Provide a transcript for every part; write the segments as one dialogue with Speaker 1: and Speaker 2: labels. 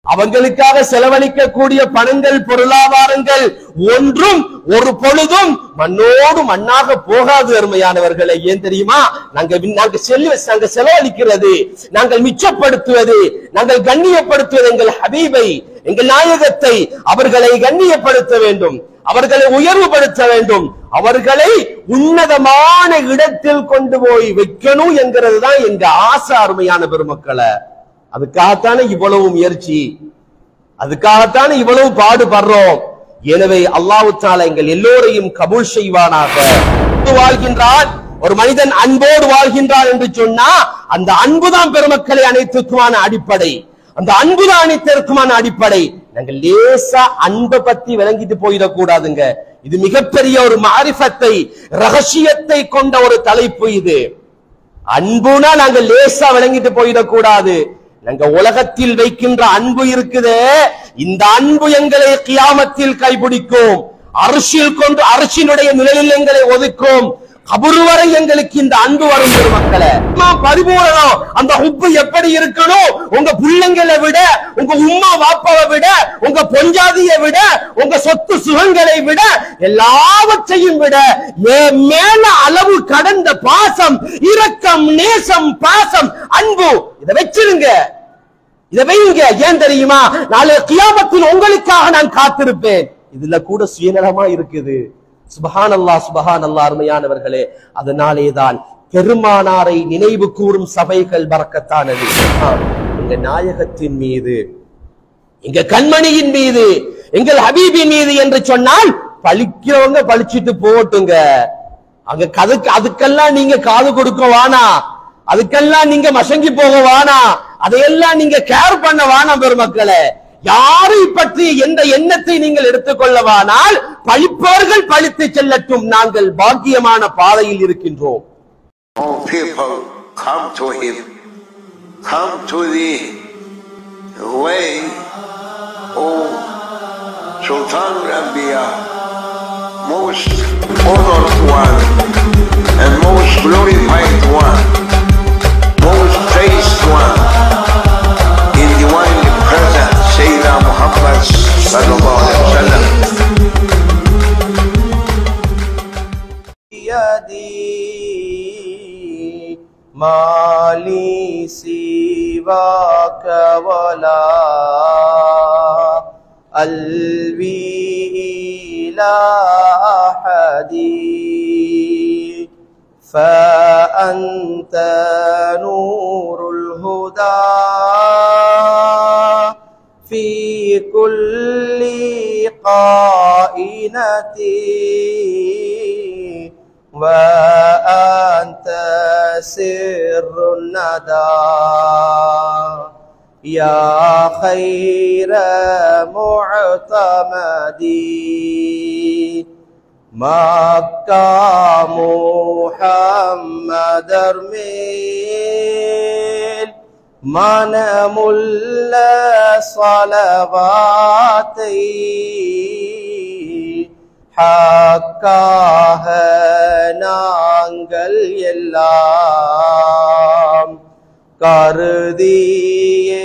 Speaker 1: அவங்களுக்காக செலவழிக்கக்கூடிய பணங்கள் பொருளாதாரங்கள் ஒன்றும் ஒரு பொழுதும் மண்ணோடு மண்ணாக போகாது அருமையானவர்களே ஏன் தெரியுமா நாங்க வி- நாங்க செல்வ நாங்க செலவழிக்கிறது நாங்கள் மிச்சப்படுத்துவது நாங்கள் கண்ணியப்படுத்துவது எங்கள் ஹபீபை எங்கள் நாயகத்தை அவர்களை கண்ணியப்படுத்த வேண்டும் அவர்களை உயர்வுபடுத்த வேண்டும் அவர்களை உன்னதமான இடத்தில் கொண்டு போய் வைக்கணும் என்கிறது தான் எங்க ஆசை அருமையான பெருமக்களை அதுக்காகத்தானே இவ்வளவு முயற்சி அதுக்காகத்தானே இவ்வளவு பாடுபடுறோம் எனவே அல்லாஹ் தாலா எங்கள் எல்லோரையும் கபூல் செய்வானாக அன்பு வாழ்கின்றான் ஒரு மனிதன் அன்போடு வாழ்கின்றான் என்று சொன்னா அந்த அன்புதான் பெருமக்களை அனைத்துக்குமான அடிப்படை அந்த அன்புதான் அனைத்திற்குமான அடிப்படை நாங்கள் லேசா அன்பை பத்தி விளங்கிட்டு போயிடக்கூடாதுங்க இது மிகப்பெரிய ஒரு மாரிஃபத்தை ரகசியத்தை கொண்ட ஒரு தலைப்பு இது அன்புனா நாங்க லேசா விளங்கிட்டு போயிடக்கூடாது நாங்க உலகத்தில் வைக்கின்ற அன்பு இருக்குதே இந்த அன்பு எங்களை கியாமத்தில் கைபிடிக்கும் அரசியல் கொண்டு அரசினுடைய நிலையில் எங்களை ஒதுக்கும் கபுரு வரை எங்களுக்கு இந்த அன்பு வரும் பெருமக்களே அம்மா, பரிபூரணம் அந்த உப்பு எப்படி இருக்கணும் உங்க பிள்ளைங்களை விட உங்க உம்மா வாப்பாவை விட உங்க பொஞ்சாதியை விட உங்க சொத்து சுகங்களை விட எல்லாவற்றையும் விட மே- மேல அளவு கடந்த பாசம் இரக்கம் நேசம் பாசம் அன்பு இதை வச்சிருங்க இதை வைங்க ஏன் தெரியுமா நாளை கியாமத்தில் உங்களுக்காக நான் காத்திருப்பேன் இதுல கூட சுயநலமா இருக்குது சுபஹான் அல்லாஹ் சுபஹான் அல்லாஹ் அருமையானவர்களே அதனாலே தான் பெருமானாரை நினைவு கூறும் சபைகள் பறக்கத்தானது ஆம், எங்க நாயகத்தின் மீது எங்க கண்மணியின் மீது எங்கள் ஹபீபின் மீது என்று சொன்னால் பழிக்கிறவங்க பழிச்சிட்டு போகட்டுங்க அங்க கதுக்கு அதுக்கெல்லாம் நீங்க காது கொடுக்க வானா அதுக்கெல்லாம் நீங்க மசங்கி போக வானா அதையெல்லாம் நீங்க கேர் பண்ண வானா பெருமக்களே யாரை பற்றிய எந்த எண்ணத்தை நீங்கள் எடுத்துக்கொள்ளவானால் பழிப்பவர்கள் பழித்து செல்லட்டும் நாங்கள் பாக்கியமான பாதையில் இருக்கின்றோம்
Speaker 2: All people come to him, come to the way, O Sultan Rabia, most honored one and most glorified one, most praised one, in divinely present Sayyidina Muhammad sallallahu alaihi wasallam.
Speaker 1: يدي ما لي سواك ولا ألوي إلى أحد فأنت نور الهدى في كل قائنة وأنت سر الندى يا خير معتمد مكة محمد ارميل மனமுள்ள சலவாத்தை ஹக்காக நாங்கள் எல்லாம் கருதியே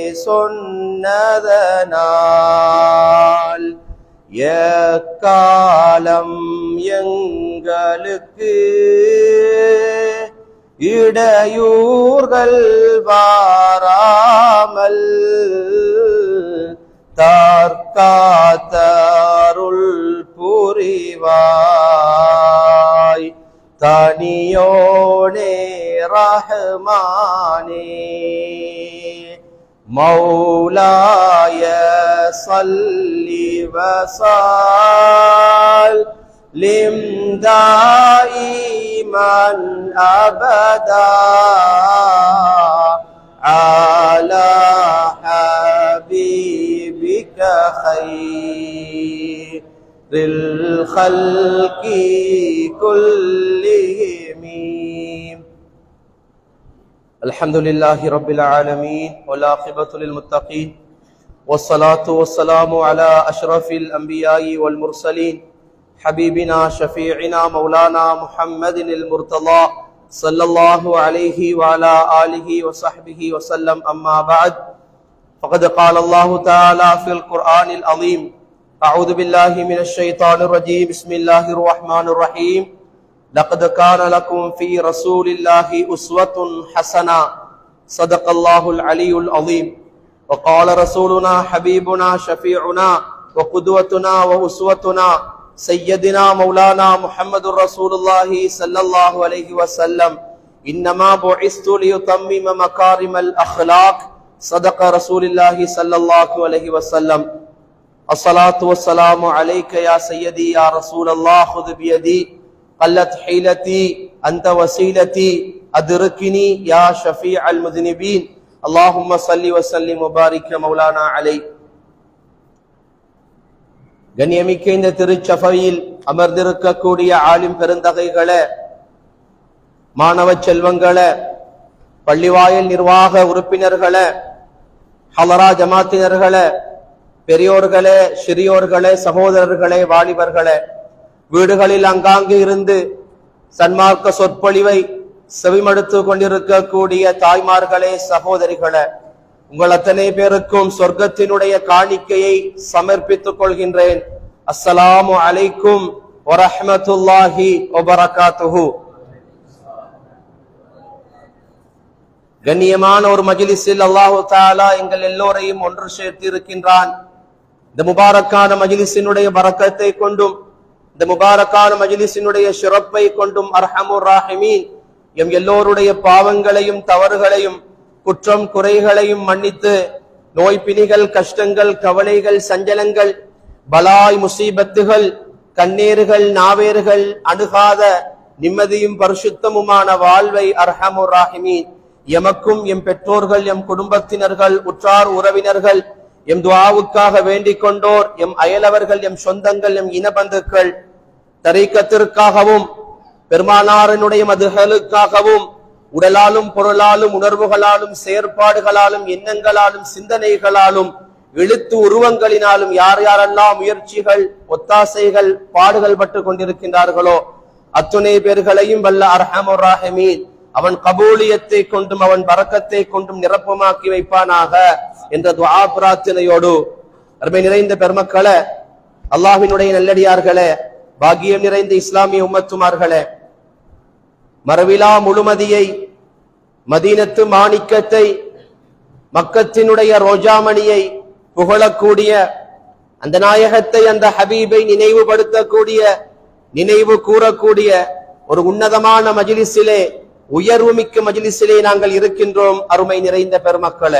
Speaker 1: சொன்னதனால் எக்காலம் எங்களுக்கு இடையூர்கள் வாராமல் தற்காத்தருள் புரிவாய் தனியோனே ரஹ்மானே مولاي صل وسلم دائما ابدا على حبيبك خير الخلق كلهم الحمد لله رب العالمين والعاقبة للمتقين والصلاة والسلام على أشرف الأنبياء والمرسلين حبيبنا شفيعنا مولانا محمد المرتضى صلى الله عليه وعلى آله وصحبه وسلم أما بعد فقد قال الله تعالى في القرآن العظيم أعوذ بالله من الشيطان الرجيم بسم الله الرحمن الرحيم لقد كان لكم في رسول الله أسوة حسنة صدق الله العلي العظيم وقال رسولنا حبيبنا شفيعنا وقدوتنا وأسوتنا سيدنا مولانا محمد رسول الله صلى الله عليه وسلم إنما بعثت ليتمم مكارم الأخلاق صدق رسول الله صلى الله عليه وسلم الصلاة والسلام عليك يا سيدي يا رسول الله خذ بيدي قلت حيلتي أنت وسيلتي أدركني يا شفيع المذنبين اللهم صل وسلم وبارك مولانا عليه கண்ணியமிக்க இந்த திருச்சபையில் அமர்ந்திருக்கக்கூடிய ஆலிம் பெருந்தகைகளே மாணவ செல்வங்களே பள்ளிவாயல் நிர்வாக உறுப்பினர்களே ஹலரா ஜமாத்தினர்களே பெரியோர்களே சிறியோர்களே சகோதரர்களே வாலிபர்களே வீடுகளில் அங்காங்கு இருந்து சன்மார்க்க சொற்பொழிவை செவிமடுத்து கொண்டிருக்கக்கூடிய தாய்மார்களே சகோதரிகளே உங்கள் அத்தனை பேருக்கும் சொர்க்கத்தினுடைய காணிக்கையை சமர்ப்பித்துக் கொள்கின்றேன் அஸ்ஸலாமு அலைக்கும் வரஹ்மத்துல்லாஹி வபரகாத்துஹு கண்ணியமான ஒரு மஜிலிஸில் அல்லாஹு தாலா எங்கள் எல்லோரையும் ஒன்று சேர்த்து இருக்கின்றான் இந்த முபாரக்கான மஜிலிஸினுடைய பரக்கத்தை கொண்டும் இந்த முபாரக்கான மஜிலிஸினுடைய சிறப்பை கொண்டும் அர்ஹமுர் ராஹிமீன் எம் எல்லோருடைய பாவங்களையும் தவறுகளையும் குற்றம் குறைகளையும் மன்னித்து நோய் பிணிகள் கஷ்டங்கள் கவலைகள் சஞ்சலங்கள் பலாய் முசீபத்துகள் கண்ணீர்கள் நாவேர்கள் அணுகாத நிம்மதியும் பரிசுத்தமுமான வாழ்வை அர்ஹமுர் ராஹிமீன் எமக்கும் எம் பெற்றோர்கள் எம் குடும்பத்தினர்கள் உற்றார் உறவினர்கள் எம் துவாவுக்காக வேண்டிக் கொண்டோர் எம் அயலவர்கள் எம் சொந்தங்கள் எம் இனபந்துக்கள் தரைக்கத்திற்காகவும் பெருமானாரனுடைய மதுகளுக்காகவும் உடலாலும் பொருளாலும் உணர்வுகளாலும் செயற்பாடுகளாலும் எண்ணங்களாலும் சிந்தனைகளாலும் எழுத்து உருவங்களினாலும் யார் யாரெல்லாம் முயற்சிகள் ஒத்தாசைகள் பாடுகள் பட்டு கொண்டிருக்கின்றார்களோ அத்துணை பேர்களையும் வல்ல அர்ஹமுர் ராஹிமீன் அவன் கபூலியத்தை கொண்டும் அவன் பறக்கத்தை கொண்டும் நிரப்பமாக்கி வைப்பானாக என்ற துவா பிரார்த்தனையோடு அருமை நிறைந்த பெருமக்களே அல்லாஹ்வினுடைய நல்லடியார்களே பாக்கியம் நிறைந்த இஸ்லாமிய உம்மத்துமார்களே மரவிலா முழுமதியை மதீனத்து மாணிக்கத்தை மக்கத்தினுடைய ரோஜாமணியை புகழக்கூடிய அந்த நாயகத்தை அந்த ஹபீபை நினைவுபடுத்தக்கூடிய நினைவு கூறக்கூடிய ஒரு உன்னதமான மஜிலிஸிலே உயர்வு மிக்க மஜிலிஸிலே நாங்கள் இருக்கின்றோம் அருமை நிறைந்த பெருமக்களே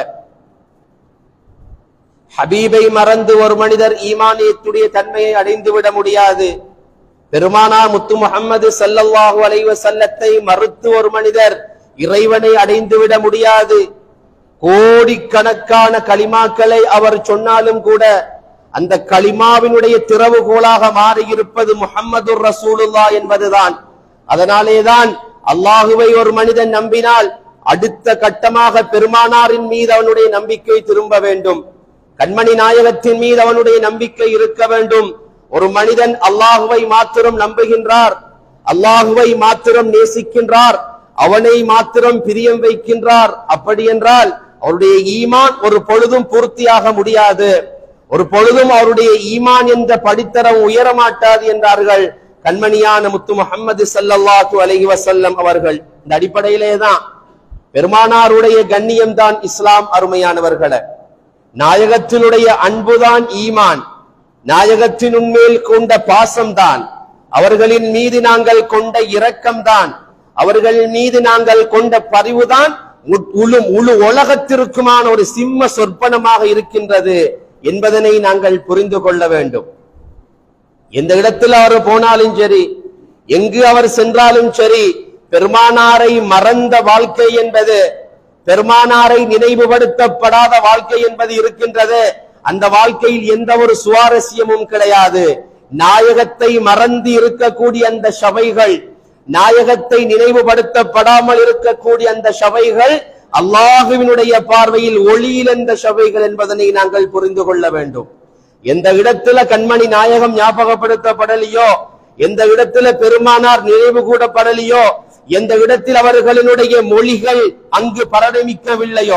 Speaker 1: ஹபீபை மறந்து ஒரு மனிதர் ஈமானியத்துடைய தன்மையை அடைந்து விட முடியாது பெருமானா முத்து முகம்மது சல்லல்லாஹு அலைவ சல்லத்தை மறுத்து ஒரு மனிதர் இறைவனை அடைந்து விட முடியாது கோடிக்கணக்கான களிமாக்களை அவர் சொன்னாலும் கூட அந்த களிமாவினுடைய திறவுகோலாக மாறியிருப்பது முஹம்மது ரசூலுல்லா என்பதுதான் அதனாலேதான் அல்லாஹுவை ஒரு மனிதன் நம்பினால் அடுத்த கட்டமாக பெருமானாரின் மீது அவனுடைய நம்பிக்கை திரும்ப வேண்டும் கண்மணி நாயகத்தின் மீது அவனுடைய நம்பிக்கை இருக்க வேண்டும் ஒரு மனிதன் அல்லாஹுவை மாத்திரம் நம்புகின்றார் அல்லாஹுவை மாத்திரம் நேசிக்கின்றார் அவனை மாத்திரம் பிரியம் வைக்கின்றார் அப்படி என்றால் அவருடைய ஈமான் ஒரு பொழுதும் பூர்த்தியாக முடியாது ஒரு பொழுதும் அவருடைய ஈமான் என்ற படித்தரம் உயரமாட்டாது என்றார்கள் கண்மணியான முத்து முகமது சல்லல்லாஹு அலைஹி வஸல்லம் அவர்கள் இந்த அடிப்படையிலே தான் பெருமானாருடைய கண்ணியம் தான் இஸ்லாம் அருமையானவர்களே நாயகத்தினுடைய அன்புதான் ஈமான் நாயகத்தின் உண்மையில் கொண்ட பாசம்தான் அவர்களின் மீது நாங்கள் கொண்ட இரக்கம்தான் அவர்கள் மீது நாங்கள் கொண்ட பரிவுதான் உ- முழு முழு உலகத்திற்குமான ஒரு சிம்ம சொற்பனமாக இருக்கின்றது என்பதனை நாங்கள் புரிந்து கொள்ள வேண்டும் எந்த இடத்தில் அவர் போனாலும் சரி எங்கு அவர் சென்றாலும் சரி பெருமானாரை மறந்த வாழ்க்கை என்பது பெருமானாரை நினைவுபடுத்தப்படாத வாழ்க்கை என்பது இருக்கின்றது அந்த வாழ்க்கையில் எந்த ஒரு சுவாரஸ்யமும் கிடையாது நாயகத்தை மறந்து இருக்கக்கூடிய அந்த சபைகள் நாயகத்தை நினைவுபடுத்தப்படாமல் இருக்கக்கூடிய அந்த சபைகள் அல்லாஹுவினுடைய பார்வையில் ஒளியிழந்த சபைகள் என்பதனை நாங்கள் புரிந்து கொள்ள வேண்டும் எந்த இடத்துல கண்மணி நாயகம் ஞாபகப்படுத்தப்படலையோ எந்த இடத்துல பெருமானார் நினைவு கூடப்படலையோ எந்த இடத்தில் அவர்களினுடைய மொழிகள் அங்கு பரடமிக்கவில்லையோ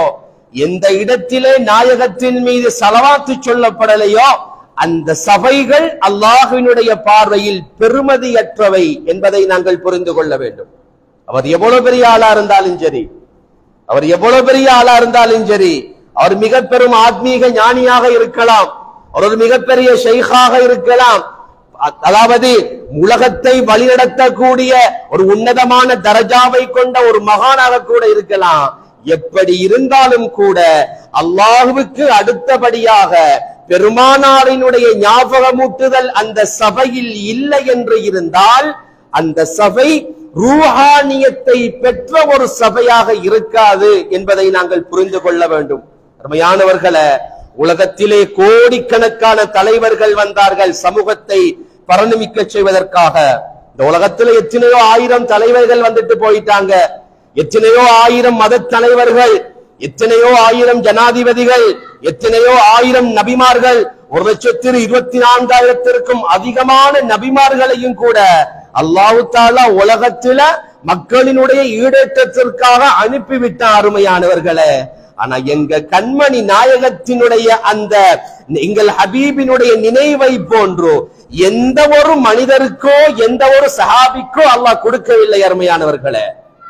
Speaker 1: எந்த இடத்திலே நாயகத்தின் மீது சலவாத்து சொல்லப்படலையோ அந்த சபைகள் அல்லாஹ்வினுடைய பார்வையில் பெருமதியற்றவை என்பதை நாங்கள் புரிந்து கொள்ள வேண்டும் அவர் எவ்வளவு பெரிய ஆளா இருந்தாலும் சரி அவர் எவ்வளவு பெரிய ஆளா இருந்தாலும் சரி அவர் மிக பெரும் ஆத்மீக ஞானியாக இருக்கலாம் அவர் ஒரு மிகப்பெரிய ஷைகாக இருக்கலாம் அ- அதாவது உலகத்தை வழிநடத்தக்கூடிய ஒரு உன்னதமான தரஜாவை கொண்ட ஒரு மகானாக கூட இருக்கலாம் எப்படி இருந்தாலும் கூட அல்லாஹுவுக்கு அடுத்தபடியாக பெருமானாரினுடைய ஞாபகமூட்டுதல் அந்த சபையில் இல்லை என்று இருந்தால் அந்த சபை ரூஹானியத்தை பெற்ற ஒரு சபையாக இருக்காது என்பதை நாங்கள் புரிந்து கொள்ள வேண்டும் அருமையானவர்களே உலகத்திலே கோடிக்கணக்கான தலைவர்கள் வந்தார்கள் சமூகத்தை பரணுமிக்க செய்வதற்காக இந்த உலகத்திலே எத்தனையோ ஆயிரம் தலைவர்கள் வந்துட்டு போயிட்டாங்க எத்தனையோ ஆயிரம் மத தலைவர்கள் எத்தனையோ ஆயிரம் ஜனாதிபதிகள் எத்தனையோ ஆயிரம் நபிமார்கள் ஒரு லட்சத்திற்கு இருபத்தி நான்காயிரத்திற்கும் அதிகமான நபிமார்களையும் கூட அல்லாஹு தாலா உலகத்தில மக்களினுடைய ஈடேற்றத்திற்காக அனுப்பிவிட்ட அருமையானவர்களே ஆனா எங்க கண்மணி நாயகத்தினுடைய அந்த எங்கள் ஹபீபினுடைய நினைவை போன்றோ எந்த ஒரு மனிதருக்கோ எந்த ஒரு சஹாபிக்கோ அல்லாஹ் கொடுக்கவில்லை அருமையானவர்களே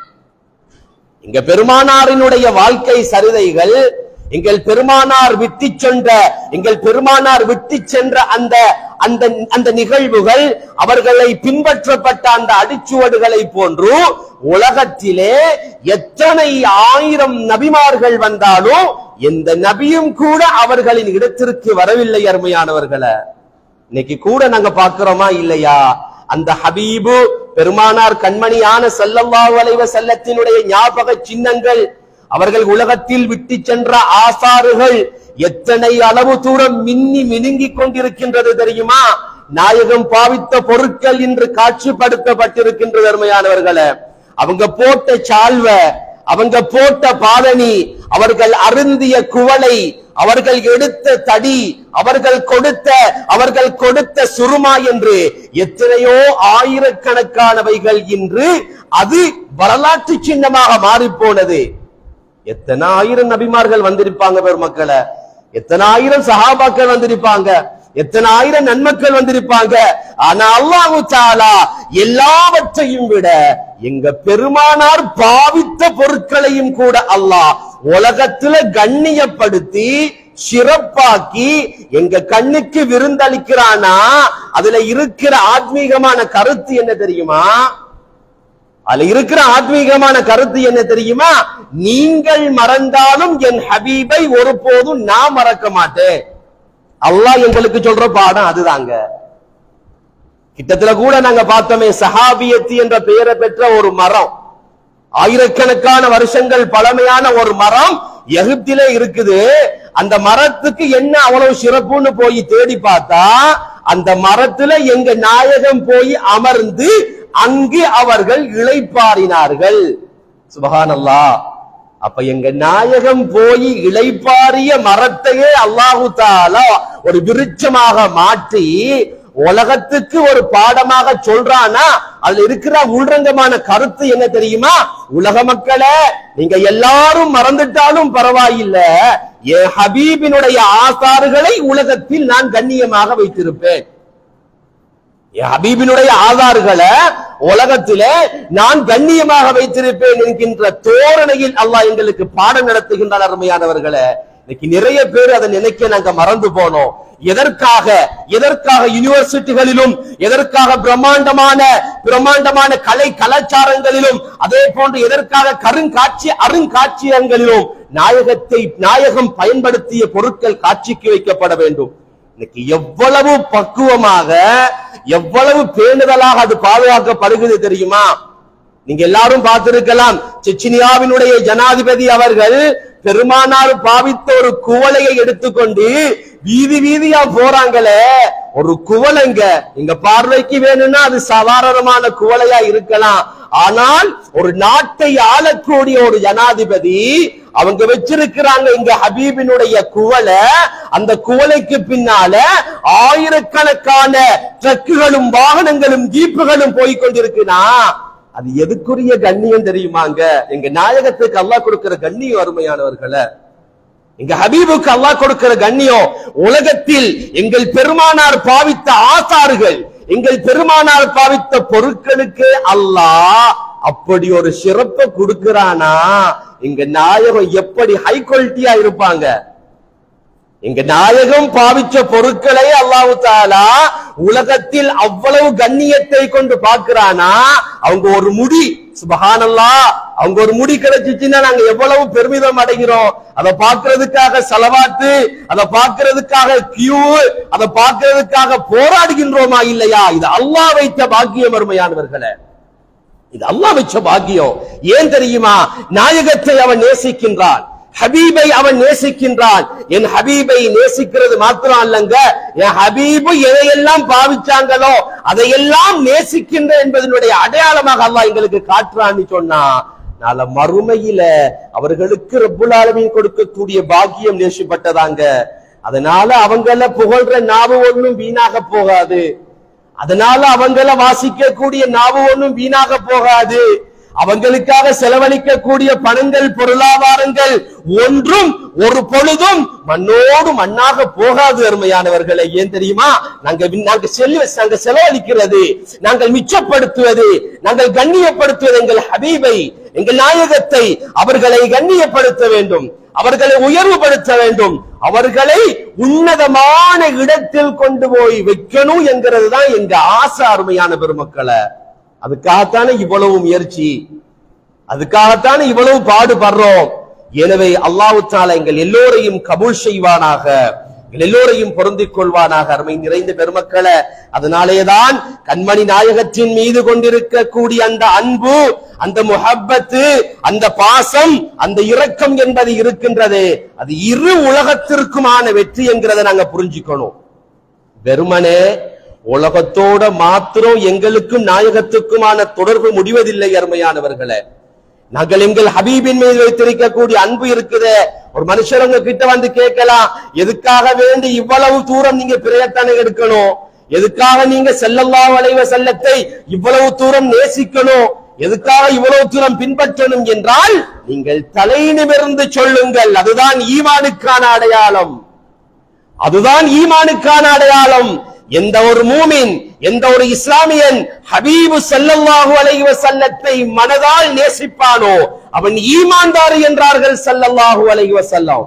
Speaker 1: இங்க பெருமானாரினுடைய வாழ்க்கை சரிதைகள் எங்கள் பெருமானார் விட்டு சென்ற எங்கள் பெருமானார் விட்டு சென்ற அந்த அந்த அந்த நிகழ்வுகள் அவர்களை பின்பற்றப்பட்ட அந்த அடிச்சுவடுகளை போன்று உலகத்திலே எத்தனை ஆயிரம் நபிமார்கள் வந்தாலும் எந்த நபியும் கூட அவர்களின் இடத்திற்கு வரவில்லை அருமையானவர்களே இன்னைக்கு கூட நாங்க பார்க்கிறோமா இல்லையா அந்த ஹபீபு பெருமானார் கண்மணியான ஸல்லல்லாஹு அலைஹி வஸல்லத்தினுடைய ஞாபக சின்னங்கள் அவர்கள் உலகத்தில் விட்டு சென்ற ஆசாறுகள் எத்தனை அளவு தூரம் மின்னி மினுங்கிக் கொண்டிருக்கின்றது தெரியுமா நாயகம் பாவித்த பொருட்கள் இன்று காட்சிப்படுத்தப்பட்டிருக்கின்றது அருமையானவர்களே அவங்க போட்ட சால்வை அவங்க போட்ட பாதணி அவர்கள் அருந்திய குவளை அவர்கள் எடுத்த தடி அவர்கள் கொடுத்த அவர்கள் கொடுத்த சுருமா என்று எத்தனையோ ஆயிரக்கணக்கானவைகள் இன்று அது வரலாற்று சின்னமாக மாறிப் போனது எத்தனை ஆயிரம் நபிமார்கள் வந்திருப்பாங்க பெருமக்களை எத்தனை ஆயிரம் சஹாபாக்கள் வந்திருப்பாங்க எத்தனை ஆயிரம் நன்மக்கள் வந்திருப்பாங்க ஆனா அல்லாஹு தாலா எல்லாவற்றையும் விட எங்க பெருமானார் பாவித்த பொருட்களையும் கூட அல்லாஹ் உலகத்துல கண்ணியப்படுத்தி சிறப்பாக்கி எங்க கண்ணுக்கு விருந்தளிக்கிறானா அதுல இருக்கிற ஆத்மீகமான கருத்து என்ன தெரியுமா அதுல இருக்கிற ஆத்மீகமான கருத்து என்ன தெரியுமா நீங்கள் மறந்தாலும் என் ஹபீபை ஒருபோதும் நான் மறக்க மாட்டேன் அல்லாஹ் எங்களுக்கு சொல்ற பாடம் அதுதாங்க கிட்டத்துல கூட நாங்க பார்த்தோமே சஹாபியத்தி என்ற பெயரை பெற்ற ஒரு மரம் ஆயிரக்கணக்கான வருஷங்கள் பழமையான ஒரு மரம் எகிப்திலே இருக்குது அந்த மரத்துக்கு என்ன அவ்வளவு சிறப்புன்னு போய் தேடி பார்த்தா அந்த மரத்துல எங்க நாயகம் போய் அமர்ந்து அங்கு அவர்கள் இளைப்பாறினார்கள் சுபஹானல்லாஹ் அப்ப எங்க நாயகம் போய் இளைப்பாறிய மரத்தையே அல்லாஹு தாலா ஒரு விருட்சமாக மாற்றி உலகத்துக்கு ஒரு பாடமாக சொல்றானா அதுல இருக்கிற உள்ரங்கமான கருத்து என்ன தெரியுமா உலக மக்களே நீங்க எல்லாரும் மறந்துட்டாலும் பரவாயில்ல என் ஹபீபினுடைய ஆசாறுகளை உலகத்தில் நான் கண்ணியமாக வைத்திருப்பேன் என் ஹபீபினுடைய ஆதார்களை உலகத்திலே நான் கண்ணியமாக வைத்திருப்பேன் என்கின்ற தோரணையில் அல்லாஹ் எங்களுக்கு பாடம் நடத்துகின்றார் அருமையானவர்களே இன்னைக்கு நிறைய பேர் அதை நினைக்க நாங்க மறந்து போனோம் எதற்காக எதற்காக யூனிவர்சிட்டிகளிலும் எதற்காக பிரம்மாண்டமான பிரம்மாண்டமான கலை கலாச்சாரங்களிலும் அதே போன்று எதற்காக கருங்காட்சி அருங்காட்சியகங்களிலும் நாயகத்தை நாயகம் பயன்படுத்திய பொருட்கள் காட்சிக்கு வைக்கப்பட வேண்டும் இன்னைக்கு எவ்வளவு பக்குவமாக எவ்வளவு பேணுதலாக அது பாதுகாக்கப்படுகிறது தெரியுமா நீங்க எல்லாரும் பார்த்திருக்கலாம் செச்சினியாவினுடைய ஜனாதிபதி அவர்கள் பெருமானார் பாவித்த ஒரு குவளையை எடுத்துக்கொண்டு வீதி வீதியா போறாங்களே ஒரு குவளைங்க எங்க பார்வைக்கு வேணும்னா அது சாதாரணமான குவளையா இருக்கலாம் ஆனால் ஒரு நாட்டை ஆளக்கூடிய ஒரு ஜனாதிபதி அவங்க வச்சிருக்கிறாங்க இங்க ஹபீபினுடைய குவளை அந்த குவளைக்கு பின்னால ஆயிரக்கணக்கான ட்ரக்குகளும் வாகனங்களும் ஜீப்புகளும் போய் கொண்டிருக்குனா அது எதுக்குரிய கண்ணியம் தெரியுமாங்க எங்க நாயகத்துக்கு அல்லாஹ் கொடுக்கிற கண்ணியம் அருமையானவர்களே எங்க ஹபீபுக்கு அல்லாஹ் கொடுக்கிற கண்ணியம் உலகத்தில் எங்கள் பெருமானார் பாவித்த ஆசாறுகள் எங்கள் பெருமானார் பாவித்த பொருட்களுக்கு அல்லாஹ் அப்படி ஒரு சிறப்பை கொடுக்கிறானா எங்க நாயகம் எப்படி ஹை குவாலிட்டியா இருப்பாங்க எங்க நாயகம் பாவிச்ச பொருட்களை அல்லாஹு தாலா உலகத்தில் அவ்வளவு கண்ணியத்தை கொண்டு பார்க்கிறானா அவங்க ஒரு முடி சுபஹானல்லா அவங்க ஒரு முடி கிடைச்சிச்சுன்னா நாங்க எவ்வளவு பெருமிதம் அடைகிறோம் அதை பார்க்கிறதுக்காக செலவாத்து அதை பார்க்கிறதுக்காக கியூ அதை பார்க்கிறதுக்காக போராடுகின்றோமா இல்லையா இது அல்லாஹ் வைத்த பாக்கியம் அருமையானவர்களே இது அல்லாஹ் வச்ச பாக்கியம் ஏன் தெரியுமா நாயகத்தை அவன் நேசிக்கின்றான் ஹபீபை அவன் நேசிக்கின்றான் என் ஹபீபை நேசிக்கிறது மாத்திரம் அல்லங்க என் ஹபீபு எதையெல்லாம் பாவிச்சாங்களோ அதையெல்லாம் நேசிக்கின்ற என்பதனுடைய அடையாளமாக அல்லாஹ் எங்களுக்கு காட்டுறான்னு சொன்னா நாள மறுமையில அவர்களுக்கு ரப்புல் ஆலமீன் கொடுக்கக்கூடிய பாக்கியம் நேசிப்பட்டதாங்க அதனால அவங்கள புகழ்ற நாவு ஒண்ணும் வீணாக போகாது அதனால அவங்கள வாசிக்கக்கூடிய நாவு ஒண்ணும் வீணாக போகாது அவங்களுக்காக செலவழிக்கக்கூடிய பணங்கள் பொருளாதாரங்கள் ஒன்றும் ஒரு பொழுதும் மண்ணோடு மண்ணாக போகாது அருமையானவர்களே ஏன் தெரியுமா நாங்க வி- நாங்க செல்வ நாங்க செலவழிக்கிறது நாங்கள் மிச்சப்படுத்துவது நாங்கள் கண்ணியப்படுத்துவது எங்கள் ஹபீபை எங்கள் நாயகத்தை அவர்களை கண்ணியப்படுத்த வேண்டும் அவர்களை உயர்வுபடுத்த வேண்டும் அவர்களை உன்னதமான இடத்தில் கொண்டு போய் வைக்கணும் என்கிறது தான் எங்க ஆசை அருமையான பெருமக்களை அதுக்காகத்தானே இவ்வளவு முயற்சி அதுக்காகத்தானே இவ்வளவு பாடுபடுறோம் எனவே அல்லாஹ் தாலா எங்கள் எல்லோரையும் கபூல் செய்வானாக எங்கள் எல்லோரையும் பொருந்திக் கொள்வானாக அருமை நிறைந்த பெருமக்களே அதனாலேதான் கண்மணி நாயகத்தின் மீது கொண்டிருக்கக்கூடிய அந்த அன்பு அந்த முஹப்பத்து அந்த பாசம் அந்த இரக்கம் என்பது இருக்கின்றது அது இரு உலகத்திற்குமான வெற்றி என்கிறதை நாங்க புரிஞ்சுக்கணும் வெறுமனே உலகத்தோட மாத்திரம் எங்களுக்கும் நாயகத்துக்குமான தொடர்பு முடிவதில்லை அருமையானவர்களே நாங்கள் எங்கள் ஹபீபின் மீது வைத்திருக்கக்கூடிய அன்பு இருக்குது ஒரு மனுஷர் உங்க கிட்ட வந்து கேட்கலாம் எதுக்காக வேண்டி இவ்வளவு தூரம் நீங்க பிரயத்தனை எடுக்கணும் எதுக்காக நீங்க செல்லல்லாஹு அலைஹி வஸல்லத்தை இவ்வளவு தூரம் நேசிக்கணும் எதுக்காக இவ்வளவு தூரம் பின்பற்றணும் என்றால் நீங்கள் தலை நிமிர்ந்து சொல்லுங்கள் அதுதான் ஈமானுக்கான அடையாளம் அதுதான் ஈமானுக்கான அடையாளம் எந்த ஒரு மூமின் எந்த ஒரு இஸ்லாமியன் ஹபீபு ஸல்லல்லாஹு அலைஹி வஸல்லத்தை மனதால் நேசிப்பானோ அவன் ஈமான்தார் என்றார்கள் ஸல்லல்லாஹு அலைஹி வஸல்லம்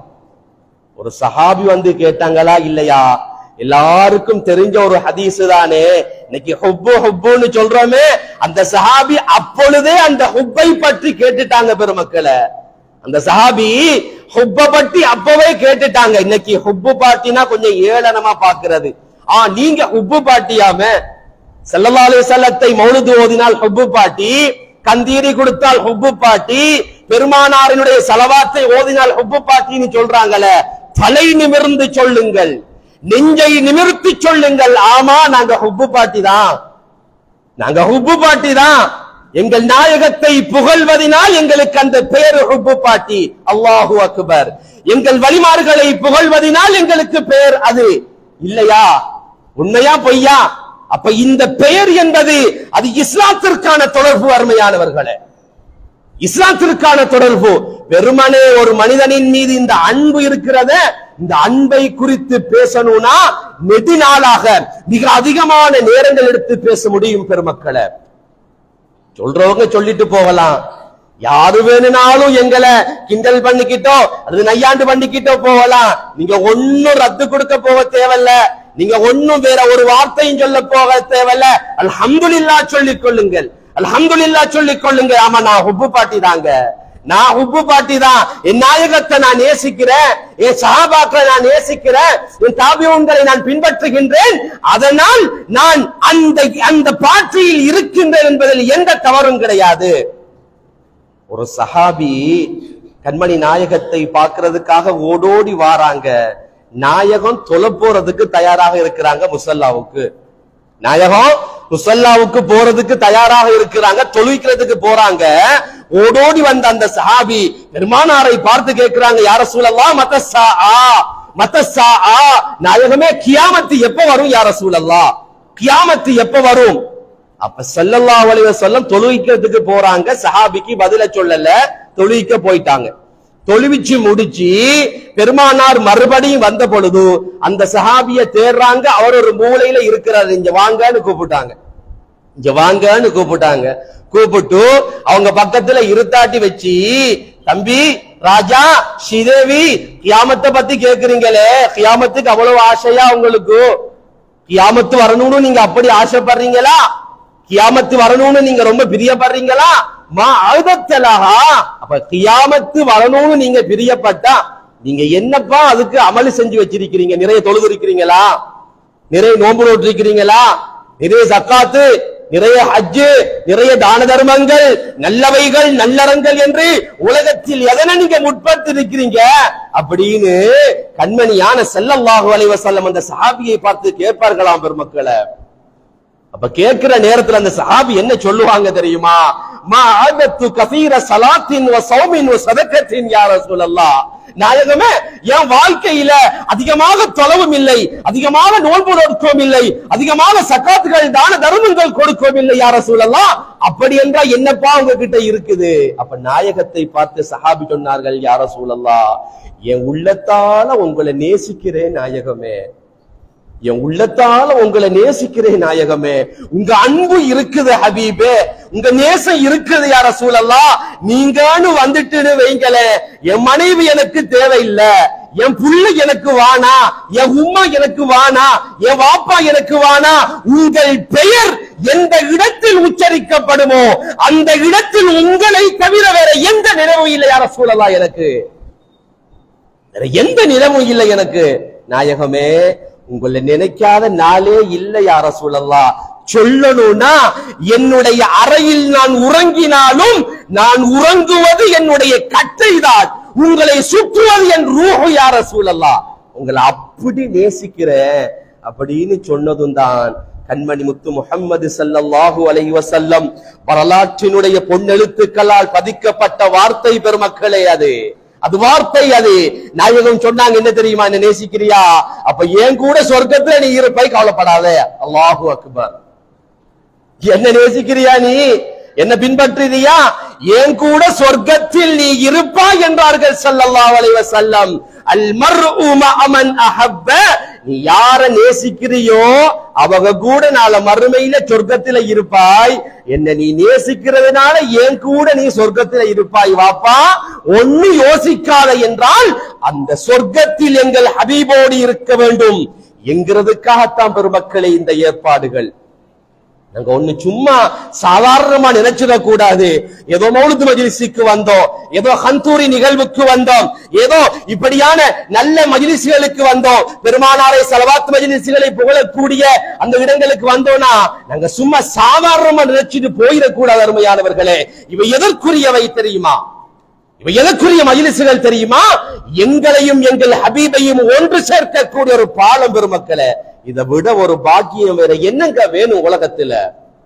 Speaker 1: ஒரு சஹாபி வந்து கேட்டாங்களா இல்லையா எல்லாருக்கும் தெரிஞ்ச ஒரு ஹதீஸ் தானே இன்னைக்கு ஹுப்பு ஹுப்புன்னு சொல்றோமே அந்த சஹாபி அப்பொழுதே அந்த ஹுப்பை பற்றி கேட்டுட்டாங்க பெருமக்களை அந்த சஹாபி ஹுப்ப பத்தி அப்பவே கேட்டுட்டாங்க இன்னைக்கு ஹுப்பு பாட்டினா கொஞ்சம் ஏளனமா பாக்குறது ஆ நீங்க ஹுப்பு பாட்டியாம ஸல்லல்லாஹு அலைஹி வஸல்லத்தை மௌலிது ஓதினால் ஹுப்பு பாட்டி கந்தீரி கொடுத்தால் ஹுப்பு பாட்டி பெருமானாரினுடைய சலவாத்தை ஓதினால் ஹுப்பு பாட்டின்னு சொல்றாங்களே தலை நிமிர்ந்து சொல்லுங்கள் நெஞ்சை நிமிர்த்தி சொல்லுங்கள் ஆமா நாங்க ஹுப்பு பாட்டி தான் நாங்க ஹுப்பு பாட்டி தான் எங்கள் நாயகத்தை புகழ்வதினால் எங்களுக்கு அந்த பெயர் ஹுப்பு பாட்டி அல்லாஹு அக்பர் எங்கள் வழிமார்களை புகழ்வதினால் எங்களுக்கு பெயர் அது இல்லையா உண்மையா பொய்யா அப்ப இந்த பெயர் என்பது அது இஸ்லாத்திற்கான தொடர்பு அருமையானவர்களே இஸ்லாத்திற்கான தொடர்பு வெறுமனே ஒரு மனிதனின் மீது இந்த அன்பு இருக்கிறத இந்த அன்பை குறித்து பேசணும்னா நெடுநாளாக மிக அதிகமான நேரங்கள் எடுத்து பேச முடியும் பெருமக்களை சொல்றவங்க சொல்லிட்டு போகலாம் யாரு வேணும்னாலும் எங்களை கிண்டல் பண்ணிக்கிட்டோ அல்லது நையாண்டு பண்ணிக்கிட்டோ போகலாம் நீங்க ஒன்னும் ரத்து கொடுக்க போக தேவையில்ல நீங்க ஒன்னும் வேற ஒரு வார்த்தையும் சொல்ல போக தேவையில்ல அல்ஹம்துலில்லா சொல்லிக் கொள்ளுங்கள் அல்ஹம்துலில்லா சொல்லிக் கொள்ளுங்க ஆமா நான் ஹுப்பு பாட்டி தாங்க நான் ஹுப்பு பாட்டி தான் என் நாயகத்தை நான் நேசிக்கிறேன் என் சஹாபாக்களை நான் நேசிக்கிறேன் என் தாபியங்களை நான் பின்பற்றுகின்றேன் அதனால் நான் அந்த அந்த பாட்டியில் இருக்கின்றேன் என்பதில் எந்த தவறும் கிடையாது ஒரு சஹாபி கண்மணி நாயகத்தை பார்க்கிறதுக்காக ஓடோடி வாராங்க நாயகம் தொலை போறதுக்கு தயாராக இருக்கிறாங்க முசல்லாவுக்கு நாயகம் முசல்லாவுக்கு போறதுக்கு தயாராக இருக்கிறாங்க தொழுவிக்கிறதுக்கு போறாங்க ஓடோடி வந்த அந்த சஹாபி பெருமானாரை பார்த்து கேட்கிறாங்க யார சூழல்லாம் மத்தசா ஆ மத்தசா ஆ நாயகமே கியாமத்து எப்ப வரும் யார சூழல்லா கியாமத்து எப்ப வரும் அப்ப ஸல்லல்லாஹு அலைஹி வஸல்லம் தொழுவிக்கிறதுக்கு போறாங்க சஹாபிக்கு பதில சொல்லல தொழுவிக்க போயிட்டாங்க தொழுவிச்சு முடிச்சு பெருமானார் மறுபடியும் வந்த பொழுது அந்த சஹாபிய தேடுறாங்க அவர் ஒரு மூலையில இருக்கிறாரு இங்க வாங்கன்னு கூப்பிட்டாங்க இங்க வாங்கன்னு கூப்பிட்டாங்க கூப்பிட்டு அவங்க பக்கத்துல இருத்தாட்டி வச்சு தம்பி ராஜா ஸ்ரீதேவி கியாமத்தை பத்தி கேக்குறீங்களே கியாமத்துக்கு அவ்வளவு ஆசையா உங்களுக்கு கியாமத்து வரணும்னு நீங்க அப்படி ஆசைப்படுறீங்களா கியாமத்து வரணும்னு நீங்க ரொம்ப பிரியப்படுறீங்களா மா அழுதத்தலகா அப்ப கியாமத்து வரணும்னு நீங்க பிரியப்பட்டா நீங்க என்னப்பா அதுக்கு அமல் செஞ்சு வச்சிருக்கிறீங்க நிறைய தொழுது இருக்கிறீங்களா நிறைய நோன்பு நோட்டு இருக்கிறீங்களா நிறைய சக்காத்து நிறைய ஹஜ்ஜு நிறைய தான தர்மங்கள் நல்லவைகள் நல்லறங்கள் என்று உலகத்தில் எதனை நீங்க முற்பட்டு இருக்கிறீங்க அப்படின்னு கண்மணியான செல்லல்லாஹு அலைஹி வஸல்லம் அந்த சஹாபியை பார்த்து கேட்பார்களாம் பெருமக்களை அப்ப கேட்கிற நேரத்துல அந்த சஹாபி என்ன சொல்லுவாங்க தெரியுமா மா ஆபத்து கசீர சலாத்தின் வ சௌமின் வ சதக்கத்தின் யா ரசூலல்லாஹ் நாயகமே என் வாழ்க்கையில அதிகமாக தொலைவும் இல்லை அதிகமாக நோன்பு நோக்கவும் இல்லை அதிகமாக சக்காத்துகள் தான தர்மங்கள் கொடுக்கவும் இல்லை யார சூழலாம் அப்படி என்றால் என்னப்பா உங்ககிட்ட இருக்குது அப்ப நாயகத்தை பார்த்து சஹாபி சொன்னார்கள் யார சூழல்லா என் உள்ளத்தால உங்களை நேசிக்கிறேன் நாயகமே என் உள்ளத்தால உங்களை நேசிக்கிறேன் நாயகமே உங்க அன்பு இருக்குது ஹபீபே உங்க நேசம் இருக்குது யார சூழல்லா நீங்கன்னு வந்துட்டுன்னு வைங்களே என் மனைவி எனக்கு தேவையில்லை என் புள்ள எனக்கு வானா என் உம்மா எனக்கு வானா என் வாப்பா எனக்கு வானா உங்கள் பெயர் எந்த இடத்தில் உச்சரிக்கப்படுமோ அந்த இடத்தில் உங்களை தவிர வேற எந்த நினைவும் இல்லை யார சூழலா எனக்கு வேற எந்த நிலமும் இல்லை எனக்கு நாயகமே உங்களை நினைக்காத நாளே இல்லை யார சூழல்லா சொல்லணும்னா என்னுடைய அறையில் நான் உறங்கினாலும் நான் உறங்குவது என்னுடைய கட்டைதான் உங்களை சுற்றுவது என் ரூஹு யார சூழல்லா உங்களை அப்படி நேசிக்கிறேன் அப்படின்னு சொன்னதும் தான் கண்மணி முத்து முஹம்மது ஸல்லல்லாஹு அலைஹி வஸல்லம் வரலாற்றினுடைய பொன்னெழுத்துக்களால் பதிக்கப்பட்ட வார்த்தை பெருமக்களே அது அது வார்த்தை அது நாயகம் சொன்னாங்க என்ன தெரியுமா என்ன நேசிக்கிறியா அப்ப ஏன் கூட சொர்க்கத்துல நீ இருப்பாய் கவலைப்படாத அல்லாஹு அக்பர் என்ன நேசிக்கிறியா நீ என்ன பின்பற்றுறியா ஏன் கூட சொர்க்கத்தில் நீ இருப்பாய் என்றார்கள் ஸல்லல்லாஹு அலைஹி வஸல்லம் அல் மர்உ மஅமன் அஹப்ப நீ யார நேசிக்கிறியோ அவங்க கூட நாள மறுமையில சொர்க்கத்துல இருப்பாய் என்ன நீ நேசிக்கிறதுனால ஏன் கூட நீ சொர்க்கத்துல இருப்பாய் வாப்பா ஒண்ணு யோசிக்காத என்றால் அந்த சொர்க்கத்தில் எங்கள் ஹபீபோடு இருக்க வேண்டும் என்கிறதுக்காகத்தான் பெருமக்களே இந்த ஏற்பாடுகள் நாங்க ஒண்ணு சும்மா சாதாரணமா நினைச்சிடக் கூடாது ஏதோ மௌலுது மஜ்லிஸுக்கு வந்தோம் ஏதோ ஹந்தூரி நிகழ்வுக்கு வந்தோம் ஏதோ இப்படியான நல்ல மஜ்லிஸ்களுக்கு வந்தோம் பெருமானாரை சலவாத் மஜ்லிஸ்களை புகழக்கூடிய அந்த இடங்களுக்கு வந்தோம்னா நாங்க சும்மா சாதாரணமா நினைச்சிட்டு போயிடக்கூடாது அருமையானவர்களே இவை எதற்குரியவை தெரியுமா இவை எதற்குரிய மஜ்லிஸ்கள் தெரியுமா எங்களையும் எங்கள் ஹபீபையும் ஒன்று சேர்க்கக்கூடிய ஒரு பாலம் பெருமக்களே இதை விட ஒரு பாக்கியம் வேற என்னங்க வேணும் உலகத்துல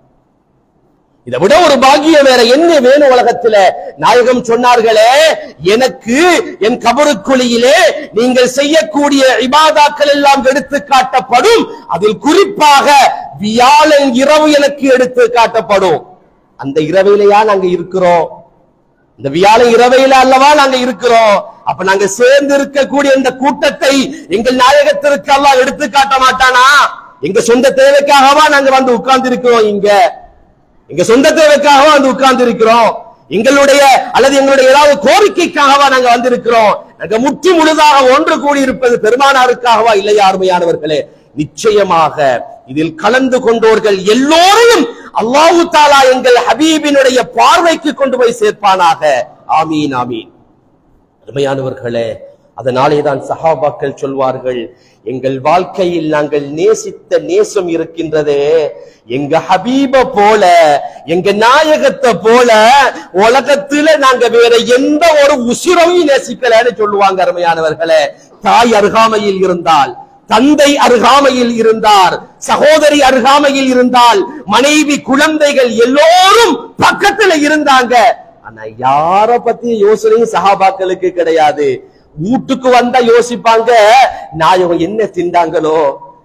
Speaker 1: இதை விட ஒரு பாக்கியம் வேற என்ன வேணும் உலகத்துல நாயகம் சொன்னார்களே எனக்கு என் கபருக்குழியிலே நீங்கள் செய்யக்கூடிய இபாதாக்கள் எல்லாம் எடுத்து காட்டப்படும் அதில் குறிப்பாக வியாழன் இரவு எனக்கு எடுத்து காட்டப்படும் அந்த இரவிலையா நாங்க இருக்கிறோம் இந்த வியாழன் இரவையில அல்லவா நாங்க இருக்கிறோம் அப்ப நாங்க சேர்ந்து இருக்கக்கூடிய இந்த கூட்டத்தை எங்கள் நாயகத்திற்கு எல்லாம் எடுத்து காட்ட மாட்டானா எங்க சொந்த தேவைக்காகவா நாங்க வந்து உட்கார்ந்து இருக்கிறோம் இங்க எங்க சொந்த தேவைக்காகவா வந்து உட்கார்ந்து இருக்கிறோம் எங்களுடைய அல்லது எங்களுடைய ஏதாவது கோரிக்கைக்காகவா நாங்க வந்திருக்கிறோம் நாங்க முற்று முழுதாக ஒன்று கூடி இருப்பது பெருமானாருக்காகவா இல்லையா அருமையானவர்களே நிச்சயமாக இதில் கலந்து கொண்டோர்கள் எல்லோரையும் அல்லாஹு தாலா எங்கள் ஹபீபினுடைய பார்வைக்கு கொண்டு போய் சேர்ப்பானாக ஆமீன் ஆமீன் அருமையானவர்களே அதனாலே தான் சஹாபாக்கள் சொல்வார்கள் எங்கள் வாழ்க்கையில் நாங்கள் நேசித்த நேசம் இருக்கின்றதே எங்க ஹபீப போல எங்க நாயகத்தை போல உலகத்துல நாங்க வேற எந்த ஒரு உசிரையும் நேசிக்கலன்னு சொல்லுவாங்க அருமையானவர்களே தாய் அருகாமையில் இருந்தால் தந்தை அருகாமையில் இருந்தார் சகோதரி அருகாமையில் இருந்தால் மனைவி குழந்தைகள் எல்லோரும் பக்கத்துல இருந்தாங்க ஆனா யார பத்தி யோசனையும் சஹாபாக்களுக்கு கிடையாது வீட்டுக்கு வந்தா யோசிப்பாங்க நாயகம் என்ன திண்டாங்களோ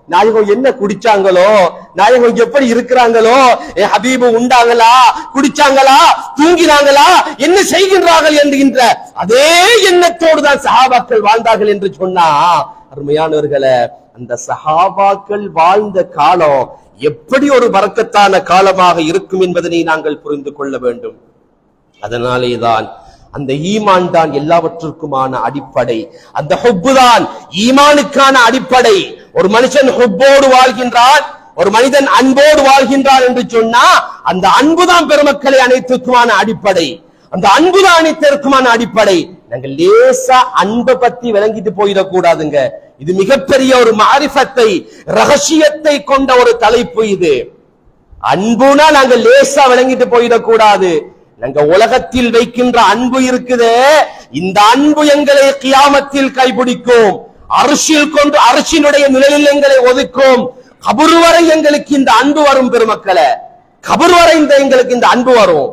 Speaker 1: நாயகம் என்ன குடிச்சாங்களோ நாயகம் எப்படி இருக்கிறாங்களோ என் ஹபீபு உண்டாங்களா குடிச்சாங்களா தூங்கினாங்களா என்ன செய்கின்றார்கள் என்கின்ற அதே எண்ணத்தோடு தான் சஹாபாக்கள் வாழ்ந்தார்கள் என்று சொன்னா அருமையானவர்களே அந்த சஹாபாக்கள் வாழ்ந்த காலம் எப்படி ஒரு வரக்கத்தான காலமாக இருக்கும் என்பதனை நாங்கள் புரிந்து கொள்ள வேண்டும் அதனாலேதான் அந்த ஈமான் தான் எல்லாவற்றிற்குமான அடிப்படை அந்த ஹுப்பு தான் ஈமானுக்கான அடிப்படை ஒரு மனுஷன் ஹுப்போடு வாழ்கின்றான் ஒரு மனிதன் அன்போடு வாழ்கின்றான் என்று சொன்னா அந்த அன்புதான் பெருமக்களை அனைத்துக்குமான அடிப்படை அந்த அன்புதான் அனைத்திற்குமான அடிப்படை நாங்கள் லேசா அன்பை பத்தி விளங்கிட்டு போயிடக்கூடாதுங்க இது மிகப்பெரிய ஒரு மாரிஃபத்தை ரகசியத்தை கொண்ட ஒரு தலைப்பு இது அன்புனா நாங்க லேசா விளங்கிட்டு போயிடக்கூடாது நாங்க உலகத்தில் வைக்கின்ற அன்பு இருக்குதே இந்த அன்பு எங்களை கியாமத்தில் கைபிடிக்கும் அரிசியில் கொண்டு அரிசியினுடைய நிலையில் எங்களை ஒதுக்கும் கபரு வரை எங்களுக்கு இந்த அன்பு வரும் பெருமக்களே கபர் வரை இந்த எங்களுக்கு இந்த அன்பு வரும்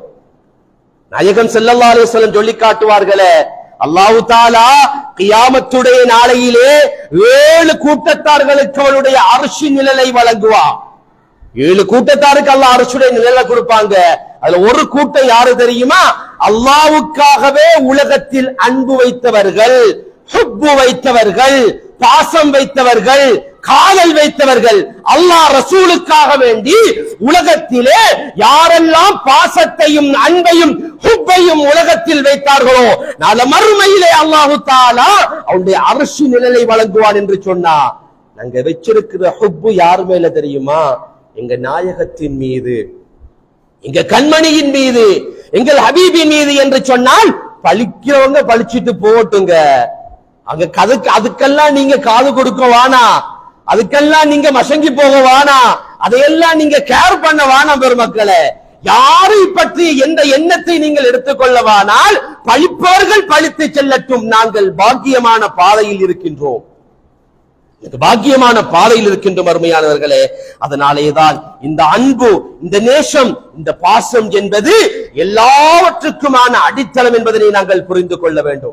Speaker 1: நாயகம் ஸல்லல்லாஹு அலைஹி வஸல்லம் சொல்லி காட்டுவார்களே அல்லாஹு தாலா கியாமத்துடைய நாளையிலே ஏழு கூட்டத்தார்களுக்கு அவனுடைய அரிசி நிழலை வழங்குவான் ஏழு கூட்டத்தாருக்கு அல்லாஹ் அரசுடைய நிழலை கொடுப்பாங்க அதுல ஒரு கூட்டம் யாரு தெரியுமா அல்லாவுக்காகவே உலகத்தில் அன்பு வைத்தவர்கள் ஹுப்பு வைத்தவர்கள் பாசம் வைத்தவர்கள் காதல் வைத்தவர்கள் அல்லாஹ் ரசூலுக்காக வேண்டி உலகத்திலே யாரெல்லாம் பாசத்தையும் அன்பையும் ஹுப்பையும் உலகத்தில் வைத்தார்களோ நாள மறுமையிலே அல்லாஹு தாலா அவனுடைய அரசு நிழலை வழங்குவான் என்று சொன்னா நாங்க வச்சிருக்கிற ஹுப்பு யார் மேல தெரியுமா எங்க நாயகத்தின் மீது எங்க கண்மணியின் மீது எங்கள் ஹபீபின் மீது என்று சொன்னால் பழிக்கிறவங்க பழிச்சிட்டு போகட்டுங்க அங்க கதுக்கு அதுக்கெல்லாம் நீங்க காது கொடுக்க வானா அதுக்கெல்லாம் நீங்க மசங்கி போக வானா அதையெல்லாம் நீங்க கேர் பண்ண வானா பெருமக்களே யாரை பற்றி எந்த எண்ணத்தை நீங்கள் எடுத்துக்கொள்ளவானால் பழிப்பவர்கள் பழித்து செல்லட்டும் நாங்கள் பாக்கியமான பாதையில் இருக்கின்றோம் எனக்கு பாக்கியமான பாதையில் இருக்கின்ற அருமையானவர்களே அதனாலேதான் இந்த அன்பு இந்த நேசம் இந்த பாசம் என்பது எல்லாவற்றுக்குமான அடித்தளம் என்பதனை நாங்கள் புரிந்து கொள்ள வேண்டும்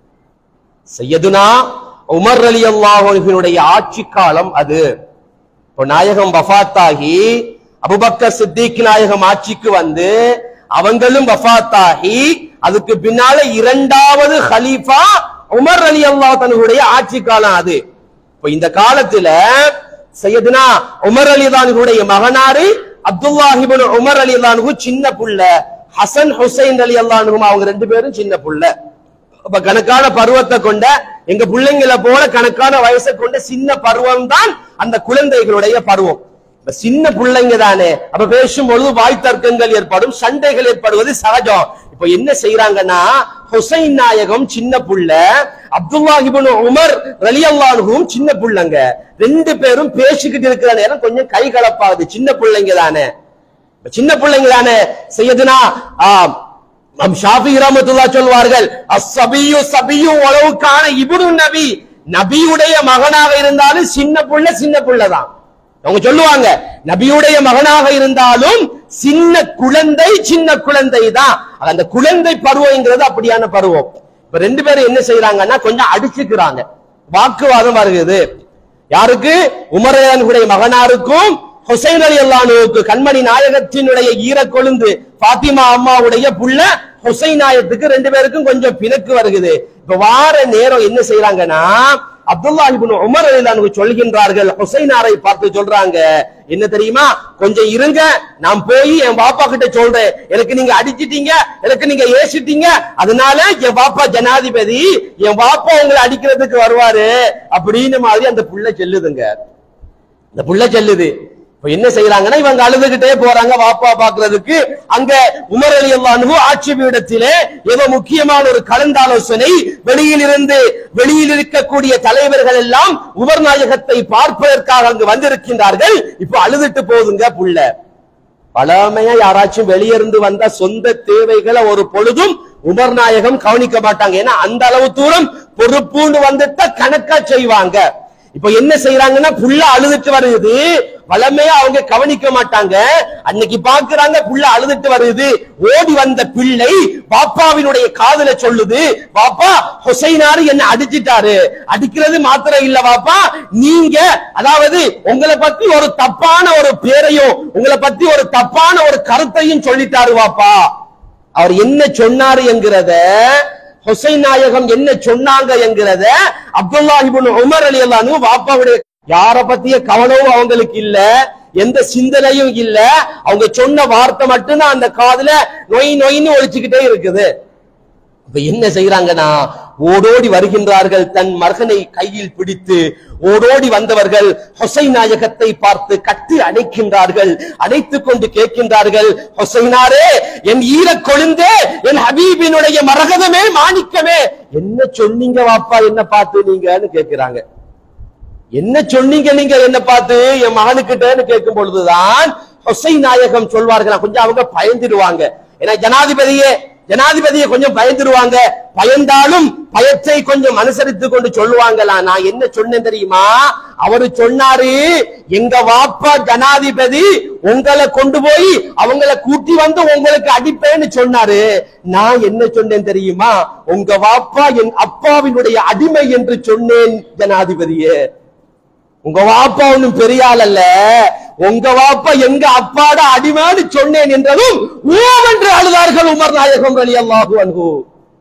Speaker 1: செய்யதுனா உமர் அலி அல்லாஹனுடைய ஆட்சி காலம் அது இப்போ நாயகம் வஃபாத்தாகி அபுபக்கர் சித்திக் நாயகம் ஆட்சிக்கு வந்து அவங்களும் வஃபாத்தாகி அதுக்கு பின்னால இரண்டாவது ஹலீஃபா உமர் அலி அல்லாஹ் தன்னுடைய ஆட்சி காலம் அது இப்ப இந்த காலத்துல சையதுனா உமர் அலிதானுடைய மகனாரு அப்துல்லாஹிபின் உமர் அலிதானு சின்ன புள்ள ஹசன் ஹுசைன் அலி அல்லானுகும் அவங்க ரெண்டு பேரும் சின்ன புள்ள அப்ப கணக்கான பருவத்தை கொண்ட எங்க பிள்ளைங்களை போல கணக்கான வயசை கொண்ட சின்ன பருவம் தான் அந்த குழந்தைகளுடைய பருவம் இப்ப சின்ன பிள்ளைங்க தானே அப்ப பேசும் பொழுது வாய் தர்க்கங்கள் ஏற்படும் சண்டைகள் ஏற்படுவது சகஜம் இப்ப என்ன செய்யறாங்கன்னா ஹுசைன் நாயகம் சின்ன புள்ள அப்துல்லாஹிபின் உமர் ரலியல்லானுகும் சின்ன புள்ளங்க ரெண்டு பேரும் பேசிக்கிட்டு இருக்கிற நேரம் கொஞ்சம் கை கலப்பாகுது சின்ன பிள்ளைங்க தானே இப்ப சின்ன பிள்ளைங்க தானே செய்யதுனா ஆஹ் நம் ஷாஃபி ரஹமத்துல்லா சொல்வார்கள் அஸ்ஸபியு சபியு உளவுக்கான இப்னு நபி நபியுடைய மகனாக இருந்தாலும் சின்ன புள்ள சின்ன புள்ளதான் அவங்க சொல்லுவாங்க நபியுடைய மகனாக இருந்தாலும் சின்ன குழந்தை சின்ன குழந்தை தான் அந்த குழந்தை பருவங்கிறது அப்படியான பருவம் இப்ப ரெண்டு பேரும் என்ன செய்யறாங்கன்னா கொஞ்சம் அடிச்சுக்கிறாங்க வாக்குவாதம் வருகிறது யாருக்கு உமரனுடைய மகனாருக்கும் ஹுசைன் அலி அல்லானுக்கு கண்மணி நாயகத்தினுடைய ஈர கொழுந்து பாத்திமா அம்மாவுடைய புள்ள ஹுசைன் நாயத்துக்கு ரெண்டு பேருக்கும் கொஞ்சம் பிணக்கு வருகுது இப்ப வார நேரம் என்ன செய்யறாங்கன்னா அப்துல்லா இப்னு உமர் அலிலானுக்கு சொல்கின்றார்கள் ஹுசைனாரை பார்த்து சொல்றாங்க என்ன தெரியுமா கொஞ்சம் இருங்க நான் போய் என் பாப்பா கிட்ட சொல்றேன் எனக்கு நீங்க அடிச்சிட்டீங்க எனக்கு நீங்க ஏசிட்டீங்க அதனால என் பாப்பா ஜனாதிபதி என் பாப்பா உங்களை அடிக்கிறதுக்கு வருவாரு அப்படின்னு மாதிரி அந்த புள்ள செல்லுதுங்க இந்த புள்ள செல்லுது இப்ப என்ன செய்யறாங்கன்னா இவங்க அழுதுகிட்டே போறாங்க வாப்பா பாக்குறதுக்கு அங்க உமர் அலி அல்லாஹு ஆட்சி பீடத்திலே ஏதோ முக்கியமான ஒரு கலந்தாலோசனை வெளியில் இருந்து வெளியில் இருக்கக்கூடிய தலைவர்கள் எல்லாம் உமர் நாயகத்தை பார்ப்பதற்காக அங்கு வந்திருக்கின்றார்கள் இப்ப அழுதுட்டு போகுதுங்க புள்ள பழமையா யாராச்சும் வெளியிருந்து வந்தா சொந்த தேவைகளை ஒரு பொழுதும் உமர் நாயகம் கவனிக்க மாட்டாங்க ஏன்னா அந்த அளவு தூரம் பொறுப்புன்னு வந்துட்டா கணக்கா செய்வாங்க இப்ப என்ன செய்யறாங்கன்னா புள்ள அழுதுட்டு வருது வளமையா அவங்க கவனிக்க மாட்டாங்க அன்னைக்கு பாக்குறாங்க புள்ள அழுதுட்டு வருது ஓடி வந்த பிள்ளை பாப்பாவினுடைய காதுல சொல்லுது பாப்பா ஹுசைனாரு என்ன அடிச்சிட்டாரு அடிக்கிறது மாத்திரம் இல்ல பாப்பா நீங்க அதாவது உங்களை பத்தி ஒரு தப்பான ஒரு பேரையும் உங்களை பத்தி ஒரு தப்பான ஒரு கருத்தையும் சொல்லிட்டாரு பாப்பா அவர் என்ன சொன்னாரு என்கிறத ஹுசைன் நாயகம் என்ன சொன்னாங்க என்கிறத அப்துல்லா இப்னு உமர் அலி அல்லானு வாப்பாவுடைய யார பத்திய கவனமும் அவங்களுக்கு இல்ல எந்த சிந்தனையும் இல்ல அவங்க சொன்ன வார்த்தை மட்டும்தான் அந்த காதுல நொய் நொயின்னு ஒழிச்சுக்கிட்டே இருக்குது இப்ப என்ன செய்யறாங்கன்னா ஓடோடி வருகின்றார்கள் தன் மகனை கையில் பிடித்து ஓடோடி வந்தவர்கள் ஹொசைன் நாயகத்தை பார்த்து கட்டி அணைக்கின்றார்கள் அணைத்துக் கொண்டு கேட்கின்றார்கள் ஹொசைனாரே என் ஈரக் கொழுந்தே என் ஹபீபினுடைய மரகதமே மாணிக்கமே என்ன சொன்னீங்க வாப்பா என்ன பார்த்து நீங்கன்னு கேட்கிறாங்க என்ன சொன்னீங்க நீங்க என்ன பார்த்து என் மகனுக்கிட்டன்னு கேட்கும் பொழுதுதான் ஹொசைன் நாயகம் சொல்வார்களா கொஞ்சம் அவங்க பயந்துடுவாங்க ஏன்னா ஜனாதிபதியே ஜனாதிபதியை கொஞ்சம் பயந்துருவாங்க பயந்தாலும் பயத்தை கொஞ்சம் அனுசரித்து கொண்டு சொல்லுவாங்களா நான் என்ன சொன்னேன் தெரியுமா அவரு சொன்னாரு எங்க வாப்பா ஜனாதிபதி உங்களை கொண்டு போய் அவங்கள கூட்டி வந்து உங்களுக்கு அடிப்பேன்னு சொன்னாரு நான் என்ன சொன்னேன் தெரியுமா உங்க வாப்பா என் அப்பாவினுடைய அடிமை என்று சொன்னேன் ஜனாதிபதியே உங்க வாப்பா ஒண்ணும் பெரிய ஆள் அல்ல உங்க வாப்பா எங்க அப்பாட அடிமைன்னு சொன்னேன் என்றதும் ஓவென்று அழுதார்கள் உமர் நாயகம் அலி அல்லாஹு அன்ஹு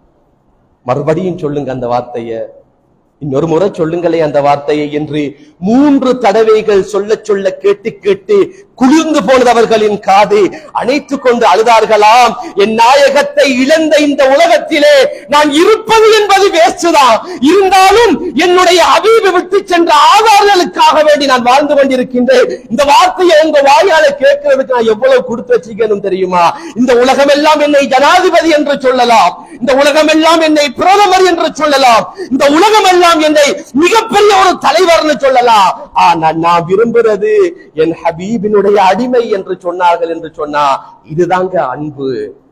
Speaker 1: மறுபடியும் சொல்லுங்க அந்த வார்த்தைய இன்னொரு முறை சொல்லுங்களே அந்த வார்த்தையை என்று மூன்று தடவைகள் சொல்ல சொல்ல கேட்டு கேட்டு குளிர்ந்து போனது அவர்களின் காது அணைத்துக் கொண்டு அழுதார்களாம் என் நாயகத்தை இழந்த இந்த உலகத்திலே நான் இருப்பது என்பது வேஸ்டுதான் இருந்தாலும் என்னுடைய அபீபு விட்டு சென்ற ஆதார்களுக்காக வேண்டி நான் வாழ்ந்து கொண்டிருக்கின்றேன் இந்த வார்த்தையை உங்க வாயால கேட்கறதுக்கு நான் எவ்வளவு கொடுத்து வச்சிருக்கணும் தெரியுமா இந்த உலகம் எல்லாம் என்னை ஜனாதிபதி என்று சொல்லலாம் இந்த உலகம் எல்லாம் என்னை பிரதமர் என்று சொல்லலாம் இந்த உலகம் எல்லாம் என்னை மிகப்பெரிய ஒரு தலைவர்னு சொல்லலாம் ஆனா நான் விரும்புறது என் ஹபீபினுடைய அடிமை என்று சொன்னார்கள் என்று சொன்னா இதுதாங்க அன்பு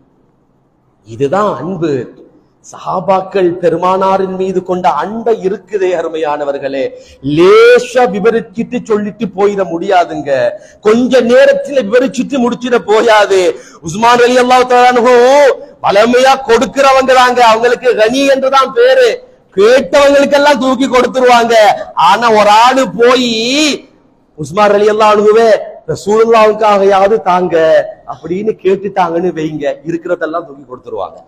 Speaker 1: இதுதான் அன்பு சஹாபாக்கள் பெருமானாரின் மீது கொண்ட அன்பை இருக்குதே அருமையானவர்களே லேசா விவரிச்சிட்டு சொல்லிட்டு போயிட முடியாதுங்க கொஞ்ச நேரத்துல விவரிச்சிட்டு முடிச்சிட போயாது உஸ்மான் அலி அல்லாஹ் பலமையா கொடுக்கிறவங்க தாங்க அவங்களுக்கு கனி என்றுதான் பேரு கேட்டவங்களுக்கெல்லாம் தூக்கி கொடுத்துருவாங்க ஆனா ஒரு ஆளு போய் உஸ்மான் அலி அல்லா அணுகுவே ரசூலுல்லாவுக்காகையாவது தாங்க அப்படின்னு கேட்டுட்டாங்கன்னு வைங்க இருக்கிறதெல்லாம் தூக்கி கொடுத்துருவாங்க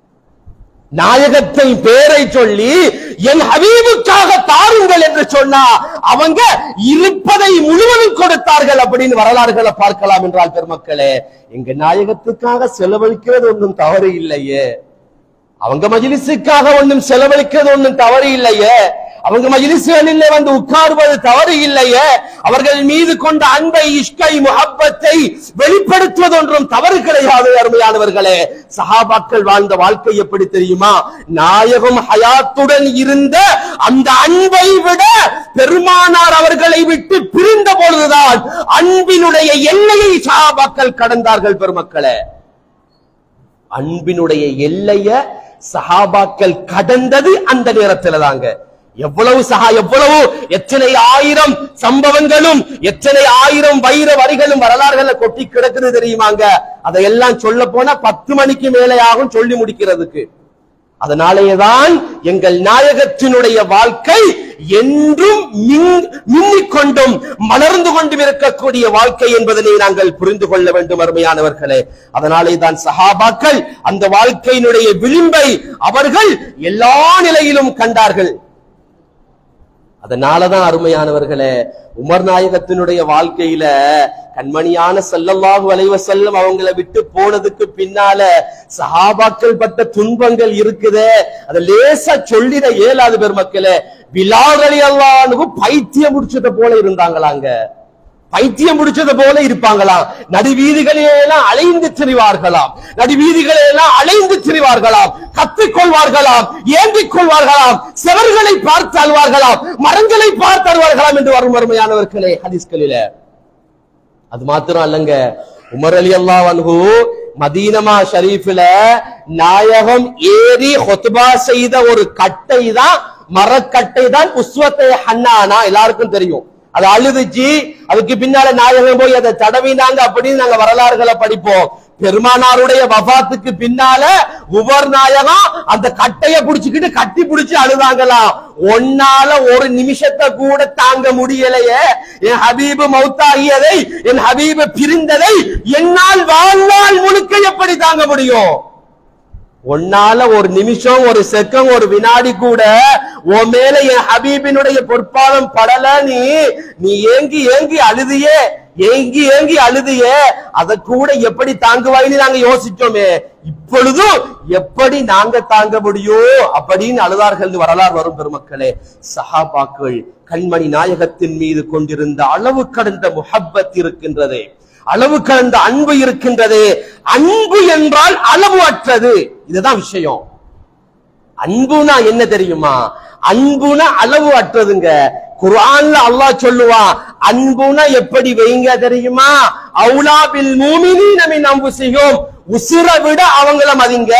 Speaker 1: நாயகத்தை பேரை சொல்லி என் ஹபீபுக்காக தாருங்கள் என்று சொன்னா அவங்க இருப்பதை முழுவதும் கொடுத்தார்கள் அப்படின்னு வரலாறுகளை பார்க்கலாம் என்றால் பெருமக்களே எங்க நாயகத்துக்காக செலவழிக்கிறது ஒன்றும் தவறு இல்லையே அவங்க மஜிலிசுக்காக ஒன்றும் செலவழிக்கிறது ஒன்றும் தவறு இல்லையே அவங்க மஜிலிசுகளிலே வந்து உட்காருவது தவறு இல்லையே அவர்கள் மீது கொண்ட அன்பை இஷ்கை முகப்பத்தை வெளிப்படுத்துவது ஒன்றும் தவறு கிடையாது அருமையானவர்களே சஹாபாக்கள் வாழ்ந்த வாழ்க்கை எப்படி தெரியுமா நாயகம் ஹயாத்துடன் இருந்த அந்த அன்பை விட பெருமானார் அவர்களை விட்டு பிரிந்த பொழுதுதான் அன்பினுடைய எல்லையை சஹாபாக்கள் கடந்தார்கள் பெருமக்களே அன்பினுடைய எல்லைய சஹாபாக்கள் கடந்தது அந்த நேரத்துல தாங்க எவ்வளவு சஹா எவ்வளவு எத்தனை ஆயிரம் சம்பவங்களும் எத்தனை ஆயிரம் வைர வரிகளும் வரலாறுகள்ல கொட்டி கிடக்குது தெரியுமாங்க அதையெல்லாம் சொல்ல போனா பத்து மணிக்கு மேலே ஆகும் சொல்லி முடிக்கிறதுக்கு அதனாலேதான் எங்கள் நாயகத்தினுடைய வாழ்க்கை என்றும் மின்- மின்னிக் கொண்டும் மலர்ந்து கொண்டும் இருக்கக்கூடிய வாழ்க்கை என்பதனை நாங்கள் புரிந்து கொள்ள வேண்டும் அருமையானவர்களே அதனாலே தான் சஹாபாக்கள் அந்த வாழ்க்கையினுடைய விளிம்பை அவர்கள் எல்லா நிலையிலும் கண்டார்கள் அதனாலதான் அருமையானவர்களே உமர் நாயகத்தினுடைய வாழ்க்கையில கண்மணியான ஸல்லல்லாஹு அலைஹி வஸல்லம் அவங்கள விட்டு போனதுக்கு பின்னால சஹாபாக்கள் பட்ட துன்பங்கள் இருக்குதே அதை லேசா சொல்லிட இயலாது பெருமக்களே பிலால் ரலியல்லாஹு பைத்தியம் முடிச்சத போல இருந்தாங்களாங்க பைத்தியம் முடிச்சது போல இருப்பாங்களாம் நடுவீதிகளிலே எல்லாம் அலைந்து திரிவார்களாம் நடுவீதிகளிலே எல்லாம் அலைந்து திரிவார்களாம் கத்திக்கொள்வார்களாம் ஏந்திக் கொள்வார்களாம் செவர்களை பார்த்து அழுவார்களாம் மரங்களை பார்த்து அழுவார்களாம் என்று வரும் அருமையானவர்களே ஹதீஸ்களிலே அது மாத்திரம் அல்லங்க உமர் அலி அல்லாஹ் அன்ஹு மதீனமா ஷரீஃபில நாயகம் ஏறி ஹொத்பா செய்த ஒரு கட்டை தான் மரக்கட்டை தான் உஸ்வத்தை ஹன்னானா எல்லாருக்கும் தெரியும் அது அழுதுச்சு அதுக்கு பின்னால நாயகம் போய் அதை தடவினாங்க அப்படின்னு நாங்க வரலாறுகளை படிப்போம் பெருமானாருடைய வபாத்துக்கு பின்னால உவர் நாயகம் அந்த கட்டைய புடிச்சுக்கிட்டு கட்டி புடிச்சு அழுதாங்களாம் ஒன்னால ஒரு நிமிஷத்தை கூட தாங்க முடியலையே என் ஹபீபு மௌத்தாகியதை என் ஹபீபு பிரிந்ததை என்னால் வாழ்நாள் முழுக்க எப்படி தாங்க முடியும் உன்னால ஒரு நிமிஷம் ஒரு செகண்ட் ஒரு வினாடி கூட உன் மேல என் ஹபீபினுடைய பொற்பாதம் படல நீ நீ ஏங்கி ஏங்கி அழுதியே ஏங்கி ஏங்கி அழுதியே அத கூட எப்படி தாங்குவாயின்னு நாங்க யோசிச்சோமே இப்பொழுதும் எப்படி நாங்க தாங்க முடியும் அப்படின்னு அழுதார்கள் வரலாறு வரும் பெருமக்களே சஹாபாக்கள் கண்மணி நாயகத்தின் மீது கொண்டிருந்த அளவு கடந்த முஹப்பத் இருக்கின்றதே அளவு கடந்த அன்பு இருக்கின்றது அன்பு என்றால் அளவு அற்றது இதுதான் விஷயம் அன்புனா என்ன தெரியுமா அன்புனா அளவு அற்றதுங்க குர்ஆன்ல அல்லாஹ் சொல்லுவான் அன்புனா எப்படி வைங்க தெரியுமா அவுலாபில் மூமினீன மின் அன்புசியும் உசுர விட அவங்கள மதிங்க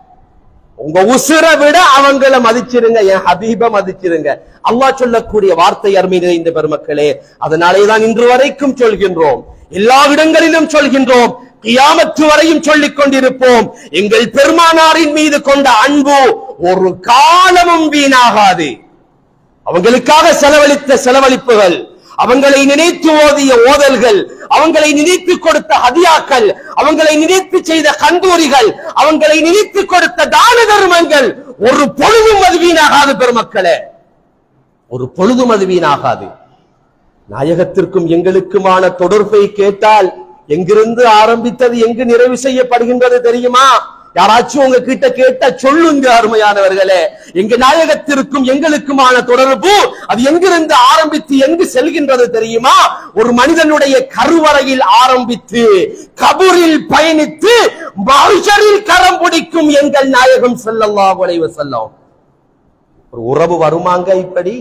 Speaker 1: உங்க உசுர விட அவங்கள மதிச்சிருங்க என் ஹபீப மதிச்சிருங்க அல்லாஹ் சொல்லக்கூடிய வார்த்தை அருமை நிறைந்த பெருமக்களே அதனாலே தான் இன்று வரைக்கும் சொல்கின்றோம் எல்லா இடங்களிலும் சொல்கின்றோம் கியாமத்து வரையும் சொல்லிக் கொண்டிருப்போம் எங்கள் பெருமானாரின் மீது கொண்ட அன்பு ஒரு காலமும் வீணாகாது அவங்களுக்காக செலவழித்த செலவழிப்புகள் அவங்களை நினைத்து ஓதிய ஓதல்கள் அவங்களை நினைத்து கொடுத்த ஹதியாக்கள் அவங்களை நினைத்து செய்த கந்தூரிகள் அவங்களை நினைத்து கொடுத்த தான தர்மங்கள் ஒரு பொழுதும் அது வீணாகாது பெருமக்களே ஒரு பொழுதும் அது வீணாகாது நாயகத்திற்கும் எங்களுக்குமான தொடர்பை கேட்டால் எங்கிருந்து ஆரம்பித்தது எங்கு நிறைவு செய்யப்படுகின்றது தெரியுமா யாராச்சும் உங்க கிட்ட கேட்ட சொல்லுங்க அருமையானவர்களே எங்க நாயகத்திற்கும் எங்களுக்குமான தொடர்பு அது எங்கிருந்து ஆரம்பித்து எங்கு செல்கின்றது தெரியுமா ஒரு மனிதனுடைய கருவறையில் ஆரம்பித்து கபூரில் பயணித்து மனுஷரில் கரம் பிடிக்கும் எங்கள் நாயகம் ஸல்லல்லாஹு அலைஹி வஸல்லம் ஒரு உறவு வருமாங்க இப்படி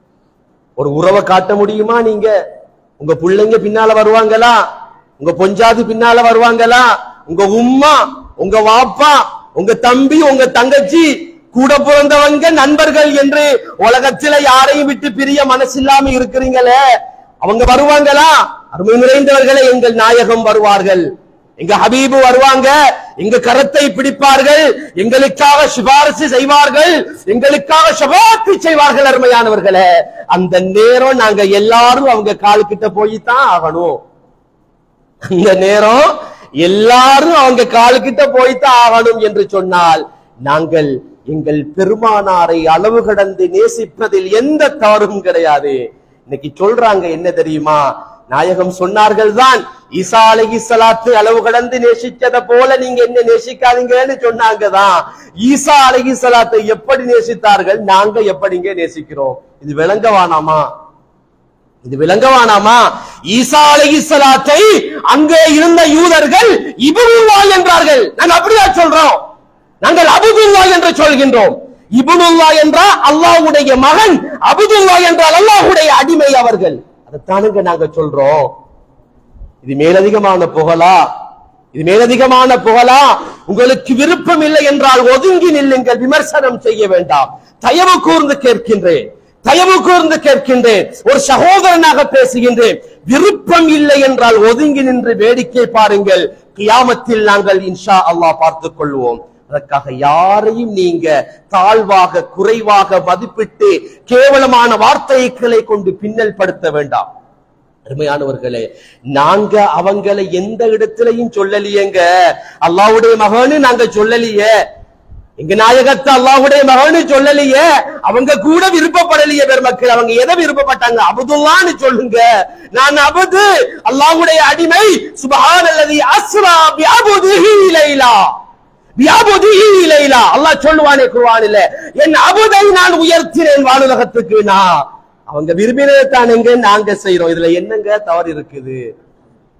Speaker 1: ஒரு உறவை காட்ட முடியுமா நீங்க உங்க பிள்ளைங்க பின்னால வருவாங்களா உங்க பொஞ்சாதி பின்னால வருவாங்களா உங்க உம்மா உங்க வாப்பா உங்க தம்பி உங்க தங்கச்சி கூட பிறந்தவங்க நண்பர்கள் என்று உலகத்தில யாரையும் விட்டு பிரிய மனசில்லாம இருக்கிறீங்களே அவங்க வருவாங்களா அருமை நிறைந்தவர்களே எங்கள் நாயகம் வருவார்கள் எங்க ஹபீபு வருவாங்க எங்க கரத்தை பிடிப்பார்கள் எங்களுக்காக சிபாரிசு செய்வார்கள் எங்களுக்காக சபாத்து செய்வார்கள் அருமையானவர்களே அந்த நேரம் நாங்க எல்லாரும் அவங்க காலுக்கிட்ட போய் தான் ஆகணும் அந்த நேரம் எல்லாரும் அவங்க காலுக்கிட்ட போய்த்தான் ஆகணும் என்று சொன்னால் நாங்கள் எங்கள் பெருமானாரை அளவு கடந்து நேசிப்பதில் எந்த தவறும் கிடையாது இன்னைக்கு சொல்றாங்க என்ன தெரியுமா நாயகம் சொன்னார்கள் தான் ஈசா அலைஹி ஸலாத்து அளவு கடந்து நேசிச்சத போல நீங்க என்ன நேசிக்காதீங்கன்னு சொன்னாங்க தான் ஈசா அலைஹி ஸலாத்தை எப்படி நேசித்தார்கள் நாங்க எப்படிங்க நேசிக்கிறோம் இது விளங்க வேணாமா இது விளங்கவானாமா ஈசா அலைஹிஸ்ஸலாத்தை அங்கே இருந்த யூதர்கள் இப்னுல்லா என்றார்கள் நாங்க அப்படிதான் சொல்றோம் நாங்கள் அபுதுல்லா என்று சொல்கின்றோம் இப்னுல்லா என்றால் அல்லாஹ்வுடைய மகன் அபுதுல்லா என்றால் அல்லாஹ்வுடைய அடிமை அவர்கள் அதைத்தானுங்க நாங்க சொல்றோம் இது மேலதிகமான புகழா இது மேலதிகமான புகழா உங்களுக்கு விருப்பம் இல்லை என்றால் ஒதுங்கி நில்லுங்கள் விமர்சனம் செய்ய வேண்டாம் தயவு கூர்ந்து கேட்கின்றேன் தயவு கூர்ந்து கேட்கின்றேன் ஒரு சகோதரனாக பேசுகின்றேன் விருப்பம் இல்லை என்றால் ஒதுங்கி நின்று வேடிக்கை பாருங்கள் கியாமத்தில் நாங்கள் இன்ஷா அல்லாஹ் பார்த்துக் கொள்வோம் அதற்காக யாரையும் நீங்க தாழ்வாக குறைவாக மதிப்பிட்டு கேவலமான வார்த்தைகளை கொண்டு பின்னல் படுத்த வேண்டாம் அருமையானவர்களே நாங்க அவங்களை எந்த இடத்திலையும் சொல்லலையேங்க அல்லாஹ்வுடைய மகன்னு நாங்க சொல்லலையே எங்க நாயகத்தை அல்லாஹ்வுடைய மகன்னு சொல்லலையே அவங்க கூட விருப்பப்படலையே பெருமக்கள் அவங்க எதை விருப்பப்பட்டாங்க அபுதுல்லான்னு சொல்லுங்க நான் அபுது அல்லாஹ்வுடைய அடிமை சுபஹானல்லதி அஸ்ரா பிஅபுதிஹி லைலா பிஅபுதிஹி லைலா அல்லாஹ் சொல்லுவானே குர்ஆனில் என் அபுதை நான் உயர்த்தினேன் வானுலகத்துக்கு நான் அவங்க விரும்பினதை தான் எங்க நாங்க செய்யறோம் இதுல என்னங்க தவறு இருக்குது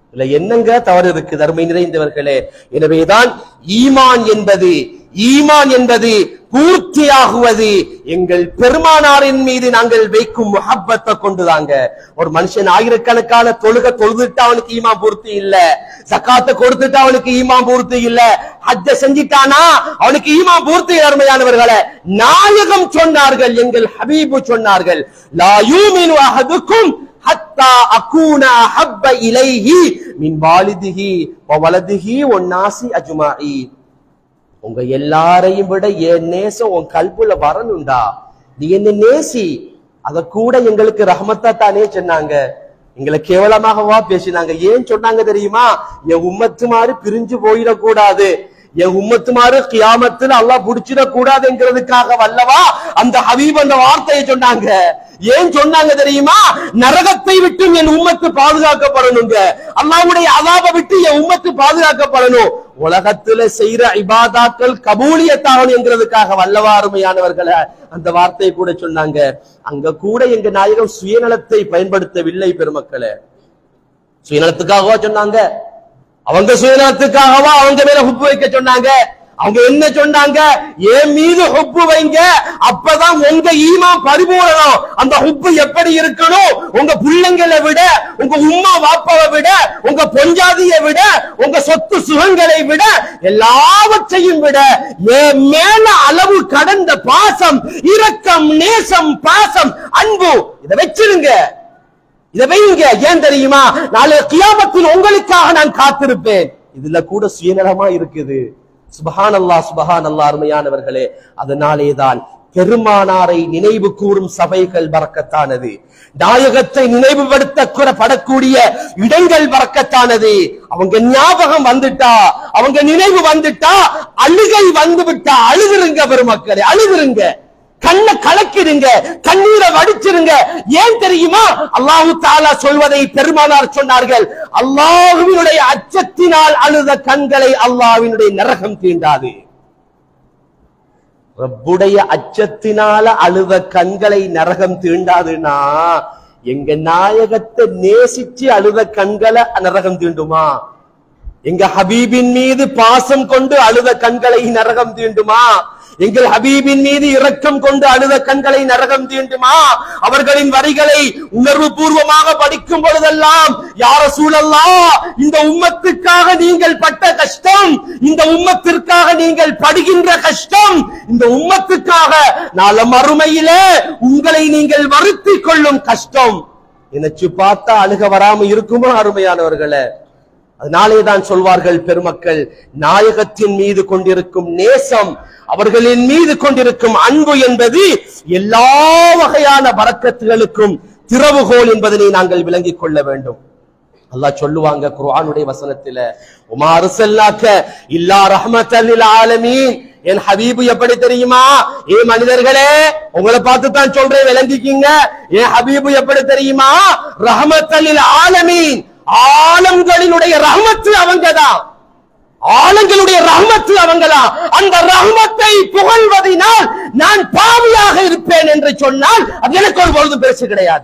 Speaker 1: இதுல என்னங்க தவறு இருக்கு தர்மை நிறைந்தவர்களே எனவேதான் ஈமான் என்பது ஈமான் என்பது பூர்த்தியாகுவது எங்கள் பெருமானாரின் மீது நாங்கள் வைக்கும் முஹப்பத்தை கொண்டுதாங்க ஒரு மனுஷன் ஆயிரக்கணக்கான தொழுக தொழுதுட்டு அவனுக்கு ஈமான் பூர்த்தி இல்ல சக்காத்தை கொடுத்துட்டு அவனுக்கு ஈமான் பூர்த்தி இல்ல ஹஜ்ஜ செஞ்சிட்டானா அவனுக்கு ஈமான் பூர்த்தி அருமையானவர்களே நாயகம் சொன்னார்கள் எங்கள் ஹபீபு சொன்னார்கள் லா யூமினு அஹதுக்கும் ஹத்தா அகூன அஹப்ப இலைஹி மின் வாலிதிஹி வ வலதிஹி ஒன்னாசி அஜ்மாஈன் உங்க எல்லாரையும் விட என் நேசம் உன் கல்புல வரணும்டா நீ என்ன நேசி அத கூட எங்களுக்கு ரஹமத்தா தானே சொன்னாங்க எங்களை கேவலமாகவா பேசினாங்க ஏன் சொன்னாங்க தெரியுமா என் உம்மத்து மாதிரி பிரிஞ்சு போயிடக்கூடாது என் உம்மத்து மாதிரி கியாமத்துல அல்லாஹ் புடிச்சிடக் கூடாதுங்கிறதுக்காக வல்லவா அந்த ஹபீப் அந்த வார்த்தையை சொன்னாங்க ஏன் சொன்னாங்க தெரியுமா நரகத்தை விட்டு என் உம்மத்து பாதுகாக்கப்படணுங்க அல்லாஹ்வுடைய அதாபை விட்டு என் உம்மத்து பாதுகாக்கப்படணும் உலகத்துல செய்யற இபாதாக்கள் கபூலியத்தாகணும் என்கிறதுக்காக வல்லவா அருமையானவர்களை அந்த வார்த்தையை கூட சொன்னாங்க அங்க கூட எங்க நாயகம் சுயநலத்தை பயன்படுத்தவில்லை பெருமக்களே சுயநலத்துக்காகவா சொன்னாங்க அவங்க சுயநலத்துக்காகவா அவங்க மேல ஹுப்பு வைக்க சொன்னாங்க அவங்க என்ன சொன்னாங்க என் மீது ஹுப்பு வைங்க அப்பதான் உங்க ஈமா பரிபூரணம் அந்த ஹுப்பு எப்படி இருக்கணும் உங்க பிள்ளைங்களை விட உங்க உம்மா வாப்பாவை விட உங்க பொஞ்சாதியை விட உங்க சொத்து சுகங்களை விட எல்லாவற்றையும் விட என் மேல அளவு கடந்த பாசம் இரக்கம் நேசம் பாசம் அன்பு இதை வச்சிருங்க இதை வைங்க ஏன் தெரியுமா நாளை கியாமத்தில் உங்களுக்காக நான் காத்திருப்பேன் இதுல கூட சுயநலமா இருக்குது சுபஹான் அல்லாஹ் சுபஹான் அல்லாஹ் அருமையானவர்களே அதனாலேதான் பெருமானாரை நினைவு கூறும் சபைகள் பறக்கத்தானது நாயகத்தை நினைவுபடுத்த படக்கூடிய இடங்கள் பறக்கத்தானது அவங்க ஞாபகம் வந்துட்டா அவங்க நினைவு வந்துட்டா அழுகை வந்து விட்டா அழுகுருங்க பெருமக்களே அழுகுருங்க கண்ணை கலக்கிடுங்க கண்ணீரை வடிச்சிருங்க ஏன் தெரியுமா அல்லாஹு தாலா சொல்வதை பெருமானார் சொன்னார்கள் அல்லாஹுவினுடைய அச்சத்தினால் அழுத கண்களை அல்லாஹ்வினுடைய நரகம் தீண்டாது ரப்புடைய அச்சத்தினால அழுத கண்களை நரகம் தீண்டாதுன்னா எங்க நாயகத்தை நேசிச்சு அழுத கண்களை நரகம் தீண்டுமா எங்க ஹபீபின் மீது பாசம் கொண்டு அழுத கண்களை நரகம் தீண்டுமா எங்கள் ஹபீபின் மீது இரக்கம் கொண்டு அழுத கண்களை நரகம் தீண்டுமா அவர்களின் வரிகளை உணர்வு பூர்வமாக படிக்கும் பொழுதெல்லாம் யார சூழல்லா இந்த உம்மத்துக்காக நீங்கள் பட்ட கஷ்டம் இந்த உம்மத்திற்காக நீங்கள் படுகின்ற கஷ்டம் இந்த உம்மத்துக்காக நாள மறுமையிலே உங்களை நீங்கள் வருத்திக் கொள்ளும் கஷ்டம் நினைச்சு பார்த்தா அழுக வராம இருக்குமா அருமையானவர்களே அதனாலே தான் சொல்வார்கள் பெருமக்கள் நாயகத்தின் மீது கொண்டிருக்கும் நேசம் அவர்களின் மீது கொண்டிருக்கும் அன்பு என்பது எல்லா வகையான வரக்கத்துகளுக்கும் திறவுகோல் என்பதனை நாங்கள் விளங்கிக் கொள்ள வேண்டும் அல்லாஹ் சொல்லுவாங்க குர்ஆனுடைய வசனத்தில உமா அர்சல்னாக்க இல்லா ரஹ்மத்தல் லில் ஆலமீன் என் ஹபீபு எப்படி தெரியுமா ஏ மனிதர்களே உங்களை பார்த்து தான் சொல்றேன் விளங்கிக்கிங்க என் ஹபீபு எப்படி தெரியுமா ரஹ்மத்தல் லில் ஆலமீன் ஆலம்களினுடைய ரஹ்மத்து அவங்கதான் ஆலங்களுடைய ரஹ்மத்து அவங்களா அந்த ரஹ்மத்தை புகழ்வதினால் நான் பாவியாக இருப்பேன் என்று சொன்னால் அது எனக்கு ஒரு பொழுது பெருசு கிடையாது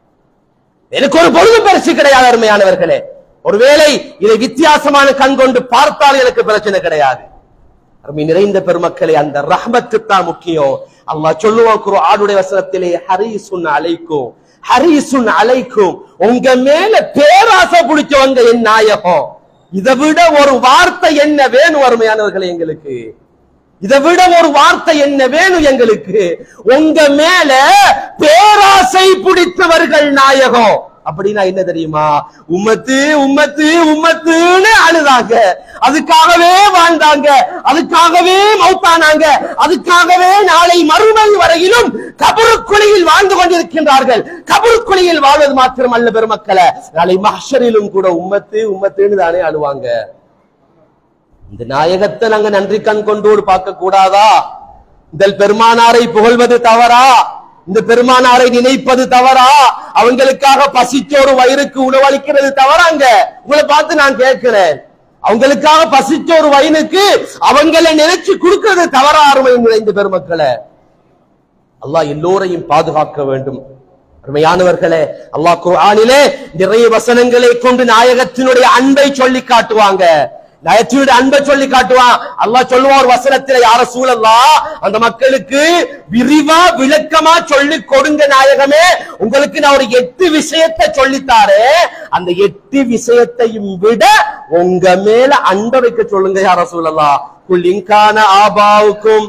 Speaker 1: எனக்கு ஒரு பொழுது பெருசு கிடையாது அருமையானவர்களே ஒருவேளை இதை வித்தியாசமான கண் கொண்டு பார்த்தால் எனக்கு பிரச்சனை கிடையாது அருமை நிறைந்த பெருமக்களே அந்த ரஹ்மத்து தான் முக்கியம் அல்லாஹ் சொல்லுவான் குர்ஆனுடைய வசனத்திலே ஹரீசுன் அலைக்கும் ஹரீசுன் அலைக்கும் உங்க மேல பேராசை பிடிச்சவங்க என் நாயகம் இதை விட ஒரு வார்த்தை என்ன வேணும் அருமையானவர்களே எங்களுக்கு இதை விட ஒரு வார்த்தை என்ன வேணும் எங்களுக்கு உங்க மேல பேராசை பிடித்தவர்கள் நாயகம் அப்படின்னா என்ன தெரியுமா உம்மத்து உம்மத்து உம்மத்துன்னு அழுதாங்க அதுக்காகவே வாழ்ந்தாங்க அதுக்காகவே மௌத்தானாங்க அதுக்காகவே நாளை மறுமை வரையிலும் கபருக்குழியில் வாழ்ந்து கொண்டிருக்கின்றார்கள் கபருக்குழியில் வாழ்வது மாத்திரமல்ல பெருமக்களை நாளை மஹ்ஷரிலும் கூட உம்மத்து உம்மத்துன்னு தானே அழுவாங்க இந்த நாயகத்தை நாங்க நன்றி கண் கொண்டோடு பார்க்க கூடாதா இந்த பெருமானாரை புகழ்வது தவறா இந்த பெருமானாரை நினைப்பது தவறா அவங்களுக்காக பசிச்சோறு வயிறுக்கு உணவளிக்கிறது தவறாங்க உங்களை பார்த்து நான் கேட்கிறேன் அவங்களுக்காக பசிச்சோறு வயிறுக்கு அவங்களை நினைச்சு கொடுக்கிறது தவறா அருமை நிறைந்த பெருமக்களை அல்லாஹ் எல்லோரையும் பாதுகாக்க வேண்டும் அருமையானவர்களே அல்லாஹ் குர்ஆனிலே நிறைய வசனங்களை கொண்டு நாயகத்தினுடைய அன்பை சொல்லி காட்டுவாங்க நாயகத்தினுடைய அன்பை சொல்லி காட்டுவான் அல்லாஹ் சொல்லுவான் ஒரு வசனத்துல யார சூழல்லா அந்த மக்களுக்கு விரிவா விளக்கமா சொல்லி கொடுங்க நாயகமே உங்களுக்கு நான் ஒரு எட்டு விஷயத்தை சொல்லித்தாரே அந்த எட்டு விஷயத்தையும் விட உங்க மேல அன்பை வைக்க சொல்லுங்க யார சூழல்லா குல்லிங்கான ஆபாவுக்கும்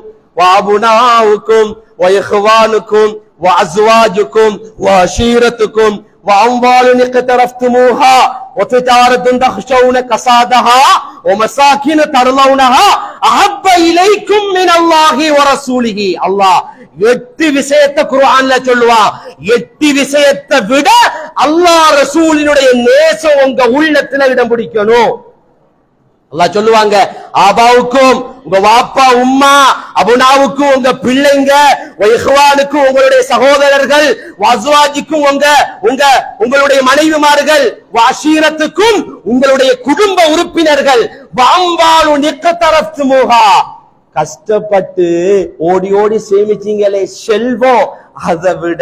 Speaker 1: وأبناؤكم وإخوانكم وأزواجكم وعشيرتكم وأموال اقترفتموها وتجارة تخشون كسادها ومساكن ترضونها أحب إليكم من الله ورسوله الله எட்டு விஷயத்தை குர்ஆன்ல சொல்லுவான் எட்டு விஷயத்தை விட அல்லாஹ் ரசூலினுடைய நேசம் உங்க உள்ளத்துல இடம் பிடிக்கணும் அல்லாஹ் சொல்லுவாங்க ஆபாவுக்கும் உங்க வாப்பா உம்மா அபுனாவுக்கும் உங்க பிள்ளைங்க இஹ்வானுக்கும் உங்களுடைய சகோதரர்கள் வஸ்வாஜிக்கும் உங்க உங்க உங்களுடைய மனைவிமார்கள் வாஷீரத்துக்கும் உங்களுடைய குடும்ப உறுப்பினர்கள் வாம்பாலு நிக்கத்தரத்து மூகா கஷ்டப்பட்டு ஓடி ஓடி சேமிச்சீங்களே செல்வம் அதை விட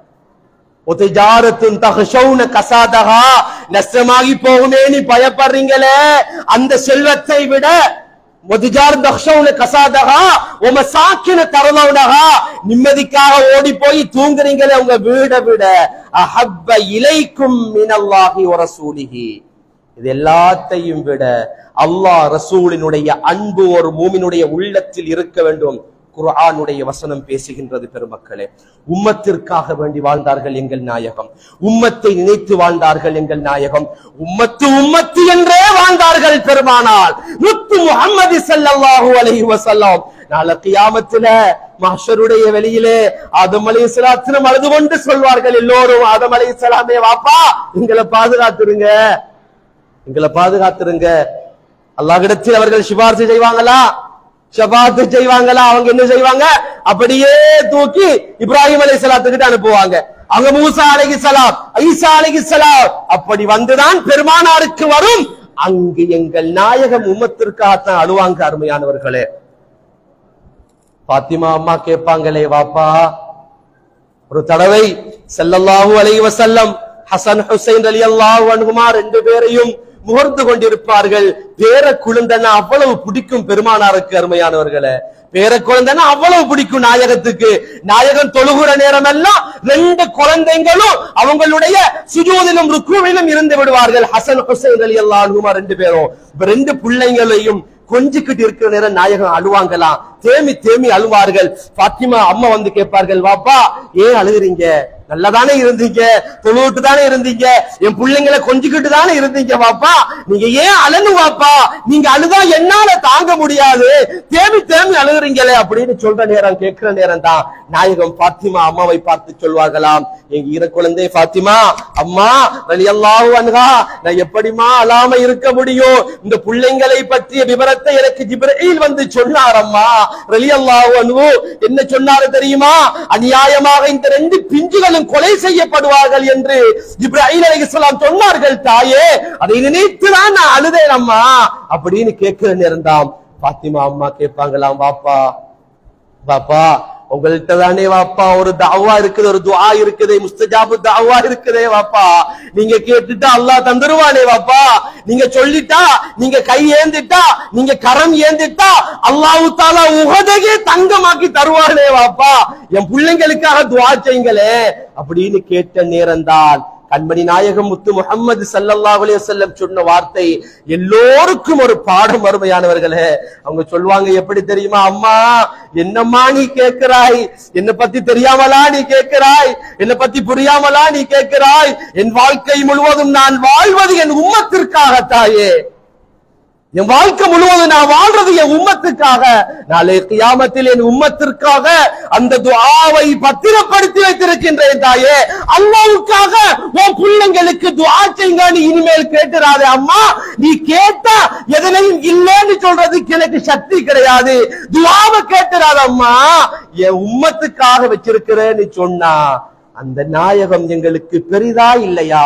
Speaker 1: ஒத்திஜாரத்தும் தகஷவுன கசாதகா நஷ்டமாகி போகுமே நீ பயப்படுறீங்களே அந்த செல்வத்தை விட ஒத்திஜார் தக்ஷவுன கசாதகா உம சாக்கின தரலவுனகா நிம்மதிக்காக ஓடி போய் தூங்குறீங்களே உங்க வீடை விட அஹப்ப இலைக்கும் மினல்லாஹி வரசூலிஹி இது எல்லாத்தையும் விட அல்லாஹ் ரசூலினுடைய அன்பு ஒரு மூமினுடைய உள்ளத்தில் இருக்க வேண்டும் குர்ஆனுடைய வசனம் பேசுகின்றது பெருமக்களே உம்மத்திற்காக வேண்டி வாழ்ந்தார்கள் எங்கள் நாயகம் உம்மத்தை நினைத்து வாழ்ந்தார்கள் எங்கள் நாயகம் உம்மத்து உம்மத்து என்றே வாழ்ந்தார்கள் பெருமானால் முத்து முஹம்மது ஸல்லல்லாஹு அலைஹி வஸல்லம் நாளை கியாமத்துல மஹ்ஷருடைய வெளியிலே ஆதம் அலைஹிஸ்ஸலாத்தினம் அழுது கொண்டு சொல்வார்கள் எல்லோரும் ஆதம் அலைஹிஸ்ஸலாமே வாப்பா எங்களை பாதுகாத்துருங்க எங்களை பாதுகாத்துருங்க அல்லாஹ்விடத்தில் அவர்கள் சிபாரிசு செய்வாங்களா ஷபாத்து செய்வாங்களா அவங்க என்ன செய்வாங்க அப்படியே தூக்கி இப்ராஹிம் அலை சலாத்துக்கிட்ட அனுப்புவாங்க அவங்க மூசா அலைஹி சலாம் ஐசா அலைஹி சலாம் அப்படி வந்துதான் பெருமானாருக்கு வரும் அங்கு எங்கள் நாயகம் உம்மத்திற்காகத்தான் அழுவாங்க அருமையானவர்களே பாத்திமா அம்மா கேட்பாங்களே வாப்பா ஒரு தடவை ஸல்லல்லாஹு அலைஹி வஸல்லம் ஹசன் ஹுசைன் ரலியல்லாஹு அன்ஹுமா ரெண்டு பேரையும் முகர்ந்து கொண்டிருப்பார்கள் பேர குழந்தன அவ்வளவு பிடிக்கும் பெருமானாருக்கு அருமையானவர்களே பேர குழந்தைன்னா அவ்வளவு பிடிக்கும் நாயகத்துக்கு நாயகன் தொழுகிற நேரம் எல்லாம் ரெண்டு குழந்தைங்களும் அவங்களுடைய சுஜூதிலும் ருக்குவிலும் இருந்து விடுவார்கள் ஹசன் ஹுசைன் அலி அல்லாஹுமா ரெண்டு பேரும் இப்ப ரெண்டு பிள்ளைங்களையும் கொஞ்சிக்கிட்டு இருக்கிற நேரம் நாயகம் அழுவாங்களாம் தேமி தேமி அழுவார்கள் பாத்திமா அம்மா வந்து கேட்பார்கள் வாப்பா ஏன் அழுகுறீங்க நல்லதானே இருந்தீங்க தொழுவிட்டு தானே இருந்தீங்க என் பிள்ளைங்களை கொஞ்சிக்கிட்டு தானே இருந்தீங்க வாப்பா நீங்க ஏன் அழனு வாப்பா நீங்க அழுதா என்னால தாங்க முடியாது தேமி தேமி அழுகுறீங்களே அப்படின்னு சொல்ற நேரம் கேட்கிற நேரம் தான் நாயகம் பாத்திமா அம்மாவை பார்த்து சொல்வார்களாம் எங்க ஈர குழந்தை பாத்திமா அம்மா ரலியல்லாஹு அன்ஹா நான் எப்படிமா அழாம இருக்க முடியும் இந்த பிள்ளைங்களை பற்றிய விவரத்தை எனக்கு ஜிப்ரீல் வந்து சொன்னார் அம்மா ரலியல்லாஹு அன்ஹு என்ன சொன்னாரு தெரியுமா அநியாயமாக இந்த ரெண்டு பிஞ்சுகளும் கொலை செய்யப்படுவார்கள் என்று இப்ராஹிம் அலைஹிஸ்ஸலாம் சொன்னார்கள் தாயே அதை நினைத்துதான் நான் அழுதேன் அம்மா அப்படின்னு கேட்கிற நேரம் தான் பாத்திமா அம்மா கேட்பாங்களாம் வாப்பா பாப்பா உங்கள்கிட்ட தானே வாப்பா ஒரு தாவா இருக்குது ஒரு துஆ இருக்குது முஸ்தஜாபு தாவா இருக்குதே வாப்பா நீங்க கேட்டுட்டா அல்லாஹ் தந்துருவானே வாப்பா நீங்க சொல்லிட்டா நீங்க கை ஏந்திட்டா நீங்க கரம் ஏந்திட்டா அல்லாஹ் தாலா உகதையே தங்கமாக்கி தருவானே வாப்பா என் பிள்ளைங்களுக்காக துஆ செய்யுங்களே அப்படின்னு கேட்ட நேரம்தான் கண்மணி நாயகம் முத்து முகமது சல்லல்லாஹு அலைஹி வஸல்லம் சொன்ன வார்த்தை எல்லோருக்கும் ஒரு பாடம் அருமையானவர்களே அவங்க சொல்லுவாங்க எப்படி தெரியுமா அம்மா என்னம்மா நீ கேட்கிறாய் என்ன பத்தி தெரியாமலா நீ கேட்கிறாய் என்ன பத்தி புரியாமலா நீ கேட்கிறாய் என் வாழ்க்கை முழுவதும் நான் வாழ்வது என் உம்மத்திற்காக தாயே என் வாழ்க்கை முழுவதும் நான் வாழ்றது என் உம்மத்துக்காக நாளை கியாமத்தில் என் உம்மத்திற்காக அந்த துஆவை பத்திரப்படுத்தி வைத்திருக்கின்றேன் தாயே அல்லாவுக்காக உன் பிள்ளைங்களுக்கு துஆ செய்யுங்க நீ இனிமேல் கேட்டுறாதே அம்மா நீ கேட்டா எதனையும் இல்லைன்னு சொல்றதுக்கு எனக்கு சக்தி கிடையாது துஆவை கேட்டுறாத அம்மா என் உம்மத்துக்காக வச்சிருக்கிறேன்னு சொன்னா அந்த நாயகம் எங்களுக்கு பெரிதா இல்லையா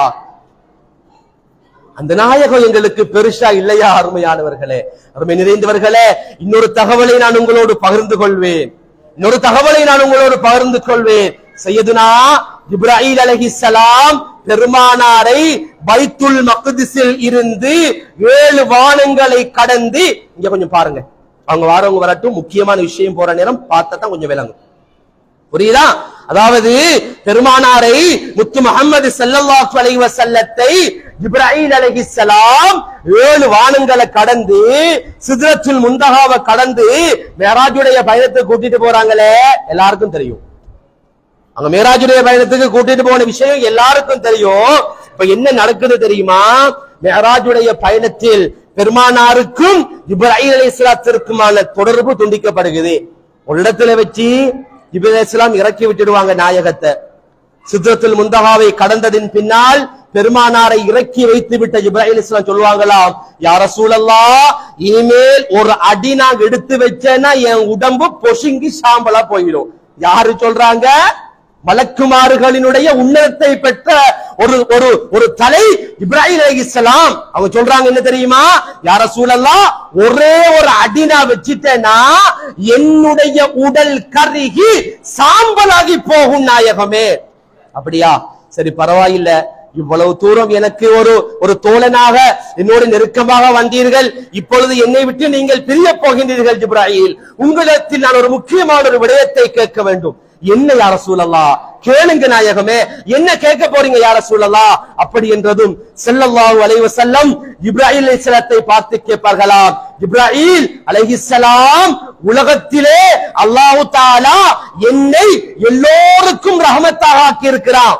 Speaker 1: அந்த நாயகம் எங்களுக்கு பெருசா இல்லையா அருமையானவர்களே அருமை நிறைந்தவர்களே இன்னொரு தகவலை நான் உங்களோடு பகிர்ந்து கொள்வேன் இன்னொரு தகவலை நான் உங்களோடு பகிர்ந்து கொள்வேன் சையதுனா இப்ராஹிம் அலைஹிஸ்ஸலாம் பெருமானாரை பைத்துல் மக்திஸில் இருந்து ஏழு வானங்களை கடந்து இங்க கொஞ்சம் பாருங்க அவங்க வாரவங்க வரட்டும் முக்கியமான விஷயம் போற நேரம் பார்த்தா தான் கொஞ்சம் விளங்கும் புரியுதா அதாவது பெருமானாரை முத்து முகமது ஸல்லல்லாஹு அலைஹி வஸல்லத்தை இப்ராஹிம் அலைஹிஸ்ஸலாம் ஏழு வானங்களை கடந்து சித்ரத்துல் முந்தகாவை கடந்து மேராஜுடைய பயணத்தை கூட்டிட்டு போறாங்களே எல்லாருக்கும் தெரியும் அங்க மேராஜுடைய பயணத்துக்கு கூட்டிட்டு போன விஷயம் எல்லாருக்கும் தெரியும் இப்ப என்ன நடக்குது தெரியுமா மேராஜுடைய பயணத்தில் பெருமானாருக்கும் இப்ராஹிம் அலைஹிஸ்ஸலாத்திற்குமான தொடர்பு துண்டிக்கப்படுகிறது ஒரு இடத்துல வச்சு இப்ராஹிம் அலைஹிஸ்ஸலாம் இறக்கி விட்டுடுவாங்க நாயகத்தை சித்திரத்தில் முந்தகாவை கடந்ததின் பின்னால் பெருமானாரை இறக்கி வைத்து விட்ட இப்ராஹிம் அலைஹிஸ்ஸலாம் சொல்லுவாங்களாம் யார சூழல்லா இனிமேல் ஒரு அடி நான் எடுத்து வச்சேன்னா என் உடம்பு பொசுங்கி சாம்பலா போயிடும் யாரு சொல்றாங்க மலக்குமாறுகளினுடைய உன்னதத்தை பெற்ற ஒரு ஒரு ஒரு தலை இப்ராஹிம் அலைஹிஸ்ஸலாம் அவங்க சொல்றாங்க என்ன தெரியுமா யார சூழல்லாம் ஒரே ஒரு அடி நான் வச்சிட்டேன்னா என்னுடைய உடல் கருகி சாம்பலாகி போகும் நாயகமே அப்படியா சரி பரவாயில்ல இவ்வளவு தூரம் எனக்கு ஒரு ஒரு தோழனாக என்னோடு நெருக்கமாக வந்தீர்கள் இப்பொழுது என்னை விட்டு நீங்கள் பிரிய போகின்றீர்கள் ஜிப்ராஹில் உங்களிடத்தில் நான் ஒரு முக்கியமான ஒரு விடயத்தை கேட்க வேண்டும் என்ன யார சூழல்லா கேளுங்க நாயகமே என்ன கேட்க போறீங்க யார சூழலா அப்படி என்றதும் ஸல்லல்லாஹு அலைஹி வஸல்லம் இப்ராஹிம் அலைஹிஸ்ஸலாத்தை பார்த்து கேட்பார்களாம் இப்ராஹிம் அலைஹிஸ்ஸலாம் உலகத்திலே அல்லாஹ் தஆலா என்னை எல்லோருக்கும் ரஹமத்தாக ஆக்கி இருக்கிறான்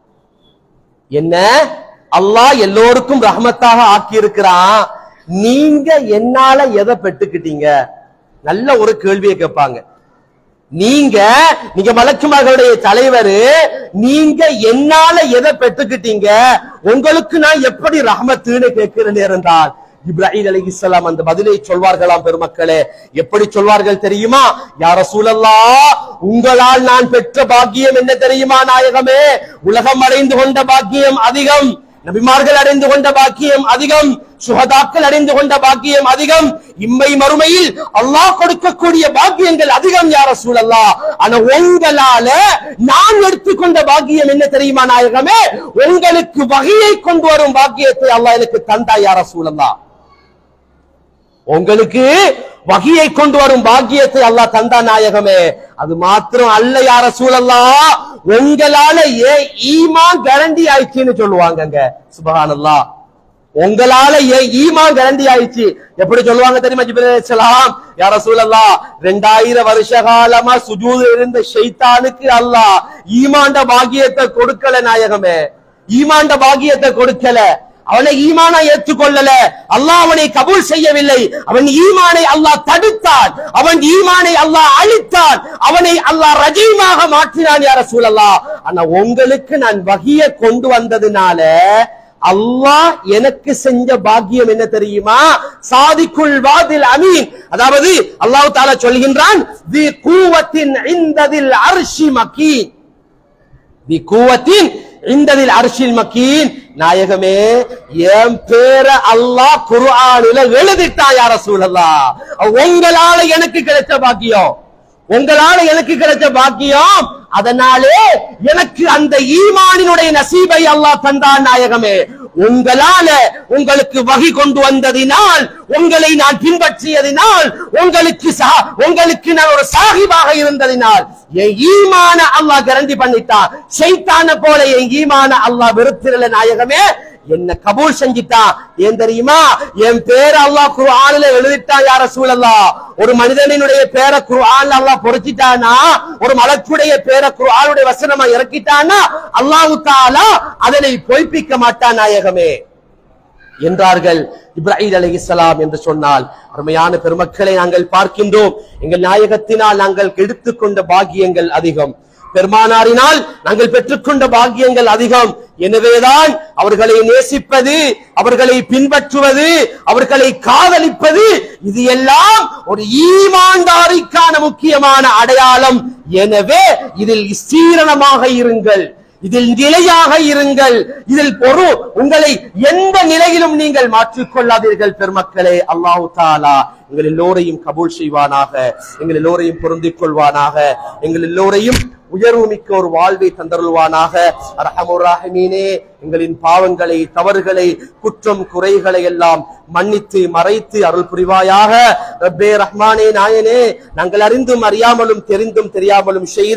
Speaker 1: என்ன அல்லாஹ் எல்லோருக்கும் ரஹமத்தாக ஆக்கி இருக்கிறான் நீங்க என்னால எதை பெற்றுக்கிட்டீங்க நல்ல ஒரு கேள்வியை கேட்பாங்க நீங்க நீங்க மலக்குமார்களுடைய தலைவர் நீங்க என்னால எதை பெற்றுக்கிட்டீங்க உங்களுக்கு நான் எப்படி ரஹமத்துன்னு கேட்கிறேன் இருந்தால் இப்ராஹிம் அலைஹிஸ்ஸலாம் அந்த பதிலை சொல்வார்களாம் பெருமக்களே எப்படி சொல்வார்கள் தெரியுமா யார சூழல்லா உங்களால் நான் பெற்ற பாக்கியம் என்ன தெரியுமா நாயகமே உலகம் அடைந்து கொண்ட பாக்கியம் அதிகம் நபிமார்கள் அடைந்து கொண்ட பாக்கியம் அதிகம் சுகதாக்கள் அடைந்து கொண்ட பாக்கியம் அதிகம் இம்மை மறுமையில் அல்லாஹ் கொடுக்கக்கூடிய பாக்கியங்கள் அதிகம் யார சூழல்லா ஆனா உங்களால நான் எடுத்துக்கொண்ட பாக்கியம் என்ன தெரியுமா நாயகமே உங்களுக்கு வகையை கொண்டு வரும் பாக்கியத்தை அல்லாஹ் எனக்கு தந்தா யார சூழல்லா உங்களுக்கு வகையை கொண்டு வரும் பாக்கியத்தை அல்லாஹ் தந்தா நாயகமே அது மாத்திரம் அல்ல யார சூழல்லா உங்களால ஏன் ஈமான் கேரண்டி ஆயிடுச்சுன்னு சொல்லுவாங்கங்க சுபஹானல்லா உங்களால ஏன் ஈமான் கேரண்டி ஆயிடுச்சு எப்படி சொல்லுவாங்க தெரியுமா ஜிப்ரீல் அலைஹிஸ்ஸலாம் யா ரசூலல்லாஹ் 2000 வருஷ காலமா சுஜூது இருந்த ஷைத்தானுக்கு அல்லாஹ் ஈமான்ட பாக்கியத்தை கொடுக்கல நாயகமே ஈமான்ட பாக்கியத்தை கொடுக்கல அவனை ஈமானா ஏற்றுக்கொள்ளல அல்லாஹ் அவனை கபூல் செய்யவில்லை அவன் ஈமானை அல்லாஹ் தடுத்தான் அவன் ஈமானை அல்லாஹ் அழித்தான் அவனை அல்லாஹ் ரஜீமாக மாற்றினான் யார சூழல்லா ஆனா உங்களுக்கு நான் வகிய கொண்டு வந்ததுனால அல்லாஹ் எனக்கு செஞ்ச பாக்கியம் என்ன தெரியுமா சாதிக்குள் வாதில் அமீன் அதாவது அல்லாஹ் தாலா சொல்கின்றான் தி கூவத்தின் இந்ததில் அர்ஷி மக்கீன் தி கூவத்தின் இந்ததில் அரிசில் மக்கீன் நாயகமே என் பேர அல்லாஹ் குர்ஆனில எழுதிட்டா யார சூழல்லா உங்களால எனக்கு கிடைச்ச பாக்கியம் உங்களால எனக்கு கிடைச்ச பாக்கியம் அதனாலே எனக்கு அந்த ஈமானினுடைய நசீபை அல்லாஹ் தந்தான் நாயகமே உங்களால உங்களுக்கு வகி கொண்டு வந்ததினால் உங்களை நான் பின்பற்றியதினால் உங்களுக்கு சா- உங்களுக்கு நான் ஒரு சாகிபாக இருந்ததினால் என் ஈமான அல்லாஹ் கரண்டி பண்ணிட்டான் ஷைத்தான போல என் ஈமான அல்லாஹ் வெறுத்திரல நாயகமே என்ன கபூல் செஞ்சிட்டான் ஏன் தெரியுமா என் பேரை அல்லாஹ் குர்ஆன்ல எழுதிட்டான் யார சூழல்லா ஒரு மனிதனினுடைய பேரை குர்ஆன்ல அல்லாஹ் பொறிச்சிட்டானா ஒரு மலக்குடைய பேரை குர்ஆனுடைய வசனமா இறக்கிட்டானா அல்லாஹ் தாலா அதனை பொய்ப்பிக்க மாட்டான் நாயகமே என்றார்கள் இப்ராஹிம் அலைஹிஸ்ஸலாம் என்று சொன்னால் அருமையான பெருமக்களை நாங்கள் பார்க்கின்றோம் எங்கள் நாயகத்தினால் நாங்கள் எடுத்துக்கொண்ட பாக்கியங்கள் அதிகம் பெருமானாரினால் நாங்கள் பெற்றுக்கொண்ட பாக்கியங்கள் அதிகம் எனவேதான் அவர்களை நேசிப்பது அவர்களை பின்பற்றுவது அவர்களை காதலிப்பது இது எல்லாம் ஒரு ஈமான்தாரிக்கான முக்கியமான அடையாளம் எனவே இதில் ஸ்தீரணமாக இருங்கள் இதில் நிலையாக இருங்கள் இதில் ஒரு உங்களை எந்த நிலையிலும் நீங்கள் மாற்றிக் கொள்ளாதீர்கள் பெருமக்களே அல்லாஹு தாலா எங்கள் எல்லோரையும் கபூல் செய்வானாக எங்கள் எல்லோரையும் பொருந்திக் கொள்வானாக எங்கள் எல்லோரையும் உயர்வு மிக்க ஒரு வாழ்வை தந்தருள்வானாக அரஹமுர் ராஹிமீனே எங்களின் பாவங்களை தவறுகளை குற்றம் குறைகளை எல்லாம் மன்னித்து மறைத்து அருள் புரிவாயாக ரப்பே ரஹ்மானே நாயனே நாங்கள் அறிந்தும் அறியாமலும் தெரிந்தும் தெரியாமலும் செய்த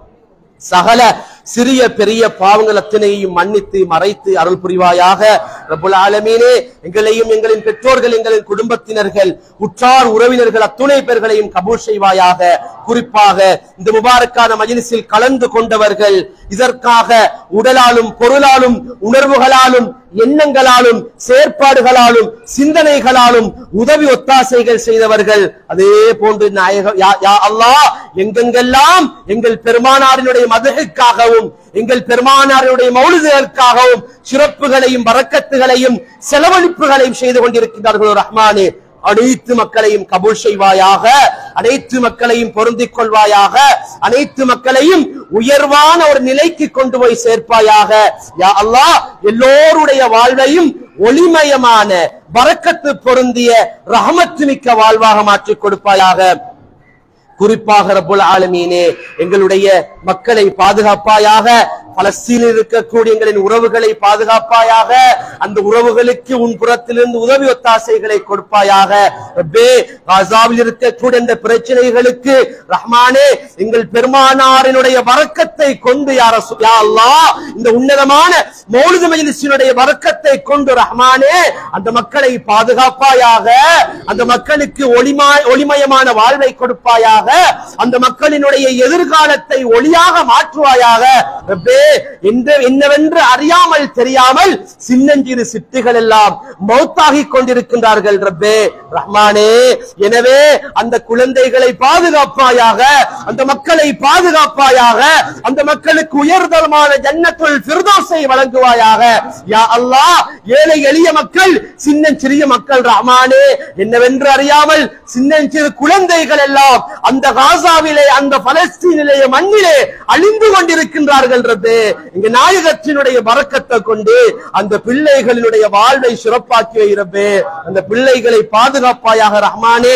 Speaker 1: சகல சிறிய பெரிய பாவங்கள் அத்தனையும் மன்னித்து மறைத்து அருள் புரிவாயாக ரப்புல் ஆலமீனே எங்களையும் எங்களின் பெற்றோர்கள் எங்களின் குடும்பத்தினர்கள் உற்றார் உறவினர்கள் அத்துணை பேர்களையும் கபூல் செய்வாயாக குறிப்பாக இந்த முபாரக்கான மஜ்லிஸில் கலந்து கொண்டவர்கள் இதற்காக உடலாலும் பொருளாலும் உணர்வுகளாலும் எண்ணங்களாலும் செயற்பாடுகளாலும் சிந்தனைகளாலும் உதவி ஒத்தாசைகள் செய்தவர்கள் அதே போன்று நாயக யா- யா அல்லாஹ் எங்கெங்கெல்லாம் எங்கள் பெருமானாரினுடைய மதகுக்காகவும் எங்கள் பெருமானாருடைய மௌலிதுகளுக்காகவும் சிறப்புகளையும் வரக்கத்துகளையும் செலவழிப்புகளையும் செய்து கொண்டிருக்கிறார்களோ ரஹ்மானே அனைத்து மக்களையும் கபூல் செய்வாயாக அனைத்து மக்களையும் பொருந்திக் கொள்வாயாக அனைத்து மக்களையும் உயர்வான ஒரு நிலைக்கு கொண்டு போய் சேர்ப்பாயாக யா அல்லாஹ் எல்லோருடைய வாழ்வையும் ஒளிமயமான வரக்கத்து பொருந்திய ரஹமத்து மிக்க வாழ்வாக மாற்றிக் கொடுப்பாயாக குறிப்பாக ரப்புல் ஆலமீனே எங்களுடைய மக்களை பாதுகாப்பாயாக பலஸ்தீனில் இருக்கக்கூடிய எங்களின் உறவுகளை பாதுகாப்பாயாக அந்த உறவுகளுக்கு உன் புறத்திலிருந்து உதவி ஒத்தாசைகளை கொடுப்பாயாக ரப்பே காசாவில் இருக்கக்கூடிய இந்த பிரச்சனைகளுக்கு ரஹ்மானே எங்கள் பெருமானாரினுடைய வரக்கத்தை கொண்டு யார யா அல்லாஹ் இந்த உன்னதமான மௌலித மஜ்லிஸினுடைய வரக்கத்தை கொண்டு ரஹ்மானே அந்த மக்களை பாதுகாப்பாயாக அந்த மக்களுக்கு ஒளிமா ஒளிமயமான வாழ்வை கொடுப்பாயாக அந்த மக்களினுடைய எதிர்காலத்தை ஒளியாக மாற்றுவாயாக ரப்பே எந்த என்னவென்று அறியாமல் தெரியாமல் சின்னஞ்சிறு சிட்டுகள் எல்லாம் மௌத்தாகி கொண்டிருக்கின்றார்கள் ரப்பே ரஹ்மானே எனவே அந்த குழந்தைகளை பாதுகாப்பாயாக அந்த மக்களை பாதுகாப்பாயாக அந்த மக்களுக்கு உயர்தரமான ஜன்னத்துல் ஃபிர்தௌஸை வழங்குவாயாக யா அல்லாஹ் ஏழை எளிய மக்கள் சின்னஞ்சிறிய மக்கள் ரஹ்மானே என்னவென்று அறியாமல் சின்னஞ்சிறு குழந்தைகள் எல்லாம் அந்த காசாவிலே அந்த பலஸ்தீனிலே மண்ணிலே அழிந்து கொண்டிருக்கின்றார்கள் ரப்பே இங்க நாயகத்தினுடைய பறக்கத்தை கொண்டு அந்த பிள்ளைகளினுடைய வாழ்வை சிறப்பாக்கி வைரப்பே அந்த பிள்ளைகளை பாதுகாப்பாயாக ரஹ்மானே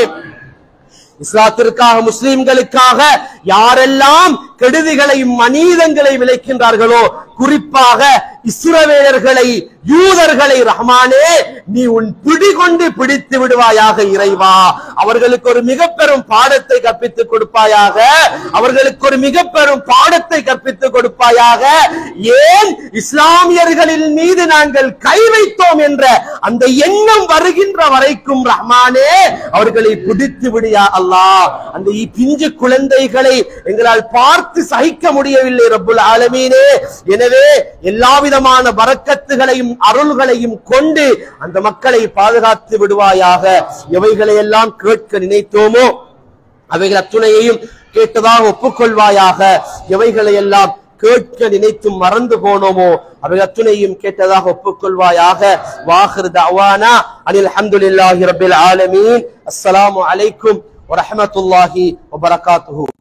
Speaker 1: இஸ்லாத்திற்காக முஸ்லிம்களுக்காக யாரெல்லாம் கெடுதிகளையும் அநீதங்களை விளைக்கின்றார்களோ குறிப்பாக இஸ்ரவேலர்களை யூதர்களை ரஹ்மானே நீ உன் பிடி கொண்டு பிடித்து விடுவாயாக இறைவா அவர்களுக்கு ஒரு மிக பெரும் பாடத்தை கற்பித்துக் கொடுப்பாயாக அவர்களுக்கு ஒரு மிக பெரும் பாடத்தை கற்பித்துக் கொடுப்பாயாக ஏன் இஸ்லாமியர்களின் மீது நாங்கள் கை வைத்தோம் என்ற அந்த எண்ணம் வருகின்ற வரைக்கும் ரஹ்மானே அவர்களை பிடித்து விடியா அல்லாஹ் அந்த இ- பிஞ்சு குழந்தைகளை எங்களால் பார்த்து சகிக்க முடியவில்லை ரப்புல் ஆலமீனே எனவே எல்லா விதமான பரக்கத்துகளையும் அருள்களையும் கொண்டு அந்த மக்களை பாதுகாத்து விடுவாயாக எவைகளை எல்லாம் கேட்க நினைத்தோமோ அவைகள் அத்துணையையும் கேட்டதாக ஒப்புக்கொள்வாயாக எவைகளை எல்லாம் கேட்க நினைத்து மறந்து போனோமோ அவைகள் அத்துணையும் கேட்டதாக ஒப்புக்கொள்வாயாக வாஹிர் தவானா அனில் அல்ஹம்துலில்லாஹி ரப்பில் ஆலமீன் அஸ்ஸலாமு அலைக்கும் வரஹ்மத்துல்லாஹி வபரகாத்துஹு